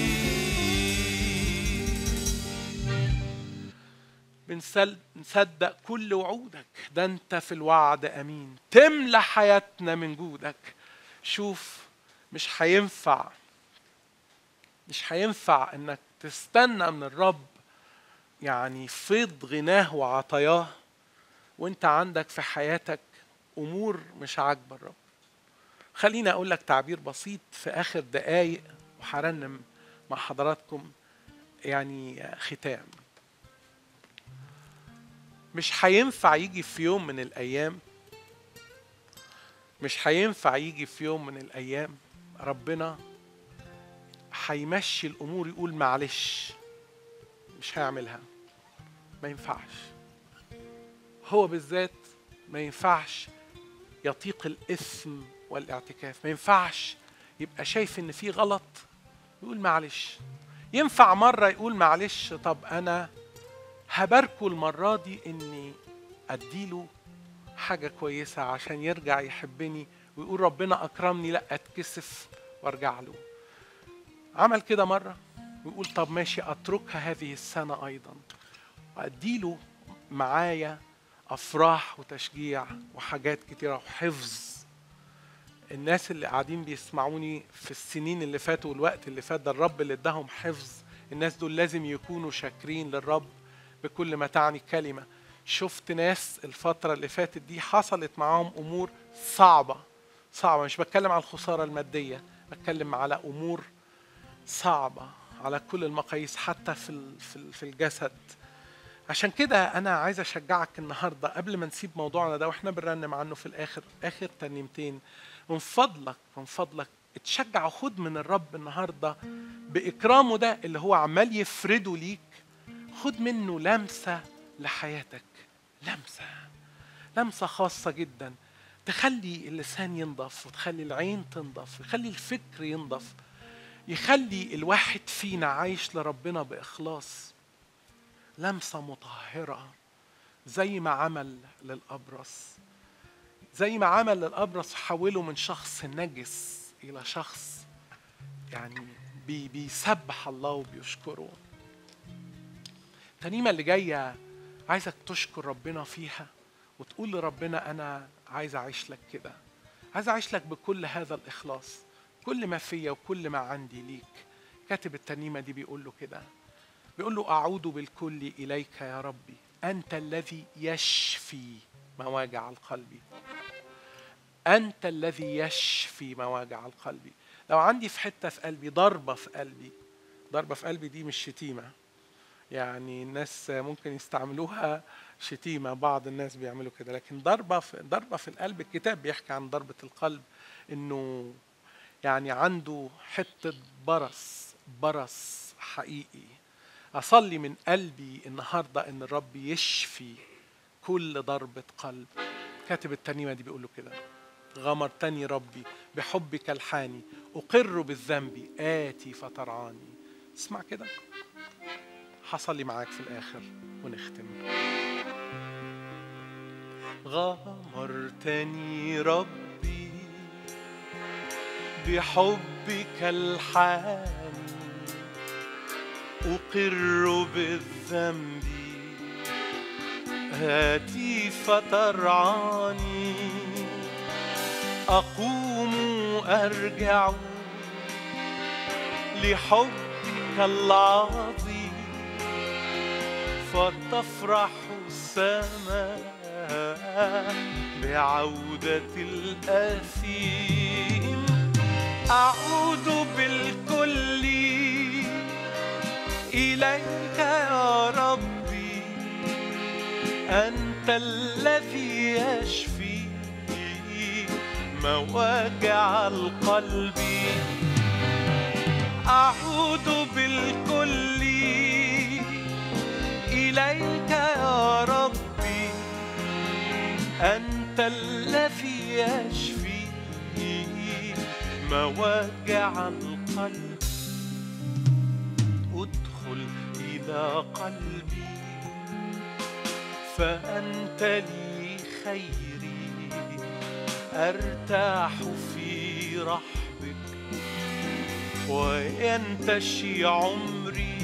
Speaker 1: بنسل- نصدق كل وعودك ده انت في الوعد امين تملى حياتنا من جودك شوف مش هينفع مش هينفع انك تستنى من الرب يعني فيض غناه وعطاياه وانت عندك في حياتك امور مش عاجبه الرب خليني اقول لك تعبير بسيط في اخر دقايق وهرنم مع حضراتكم يعني ختام مش هينفع يجي في يوم من الايام مش هينفع يجي في يوم من الايام ربنا هيمشي الامور يقول معلش مش هيعملها ما ينفعش هو بالذات ما ينفعش يطيق الاثم والاعتكاف ما ينفعش يبقى شايف ان في غلط يقول معلش ينفع مره يقول معلش طب انا هباركه المره دي اني اديله حاجه كويسه عشان يرجع يحبني ويقول ربنا اكرمني لا اتكسف وارجع له عمل كده مره ويقول طب ماشي اتركها هذه السنه ايضا واديله معايا افراح وتشجيع وحاجات كتيره وحفظ الناس اللي قاعدين بيسمعوني في السنين اللي فاتوا والوقت اللي فات ده الرب اللي اداهم حفظ الناس دول لازم يكونوا شاكرين للرب بكل ما تعني الكلمة شفت ناس الفترة اللي فاتت دي حصلت معاهم أمور صعبة صعبة مش بتكلم على الخسارة المادية بتكلم على أمور صعبة على كل المقاييس حتى في ال- في ال- في الجسد عشان كده انا عايز اشجعك النهارده قبل ما نسيب موضوعنا ده واحنا بنرنم عنه في الاخر اخر ترنيمتين من فضلك من فضلك اتشجع وخد من الرب النهارده باكرامه ده اللي هو عمال يفرده ليك خد منه لمسه لحياتك لمسه لمسه خاصه جدا تخلي اللسان ينضف وتخلي العين تنضف يخلي الفكر ينضف يخلي الواحد فينا عايش لربنا باخلاص لمسه مطهره زي ما عمل للابرص زي ما عمل للابرص حوله من شخص نجس الى شخص يعني بي بيسبح الله وبيشكره الترنيمه اللي جايه عايزك تشكر ربنا فيها وتقول لربنا انا عايز اعيش لك كده عايز اعيش لك بكل هذا الاخلاص كل ما فيا وكل ما عندي ليك كاتب الترنيمه دي بيقول له كده بيقول له اعود بالكل اليك يا ربي انت الذي يشفي مواجع القلب انت الذي يشفي مواجع القلب لو عندي في حته في قلبي ضربه في قلبي ضربه في قلبي دي مش شتيمه يعني الناس ممكن يستعملوها شتيمه بعض الناس بيعملوا كده لكن ضربه في ضربه في القلب الكتاب بيحكي عن ضربه القلب انه يعني عنده حته برص برص حقيقي اصلي من قلبي النهارده ان الرب يشفي كل ضربه قلب كاتب الترنيمه دي بيقول له كده غمرتني ربي بحبك الحاني اقر بالذنب اتي فترعاني اسمع كده هصلي معاك في الاخر ونختم غمرتني ربي بحبك الحاني أقر بالذنب هاتي فترعاني أقوم أرجع لحبك العظيم فتفرح السماء بعودة الأثيم أعود بالكل إليك يا ربي أنت الذي يشفي مواجع القلب أعود بالكل إليك يا ربي أنت الذي يشفي مواجع القلب ادخل إلى قلبي فأنت لي خيري أرتاح في رحبك وينتشي عمري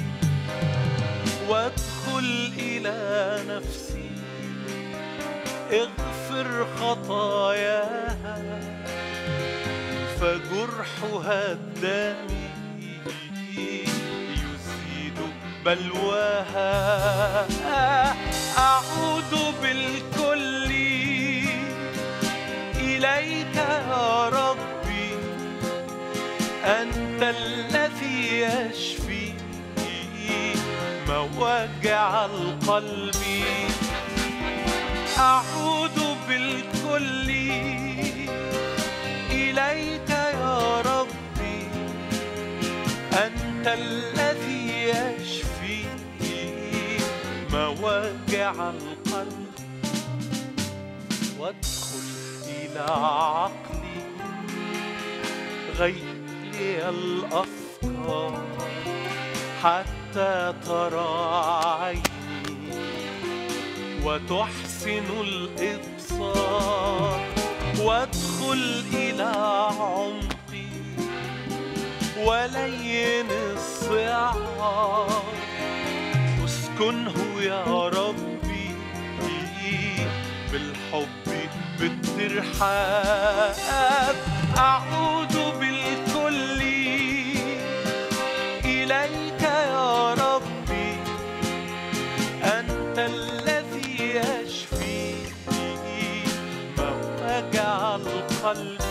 Speaker 1: وادخل إلى نفسي اغفر خطاياها فجرحها الدامي يزيد بلواها أعود بالكل إليك يا ربي أنت الذي يشفي مواجع القلب أعود بالكل إليك يا ربي أنت الذي يشفي مواجع القلب وادخل إلى عقلي غير لي الأفكار حتى ترى عيني وتحسن الإبصار وادخل إلى عمقي ولين الصعاب اسكنه يا ربي بالحب بالترحاب أعود بالكل إليك يا ربي أنت الذي يشفي مواجع القلب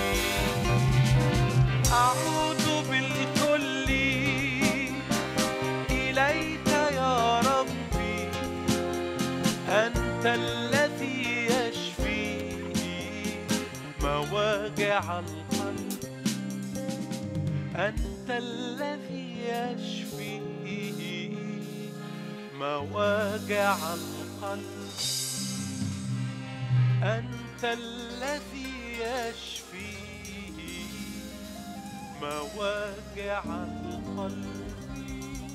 Speaker 1: أعود بالكل إليك يا ربي أنت الذي يشفي مواجع القلب أنت الذي يشفي مواجع القلب أنت الذي يشفي مواجع القلب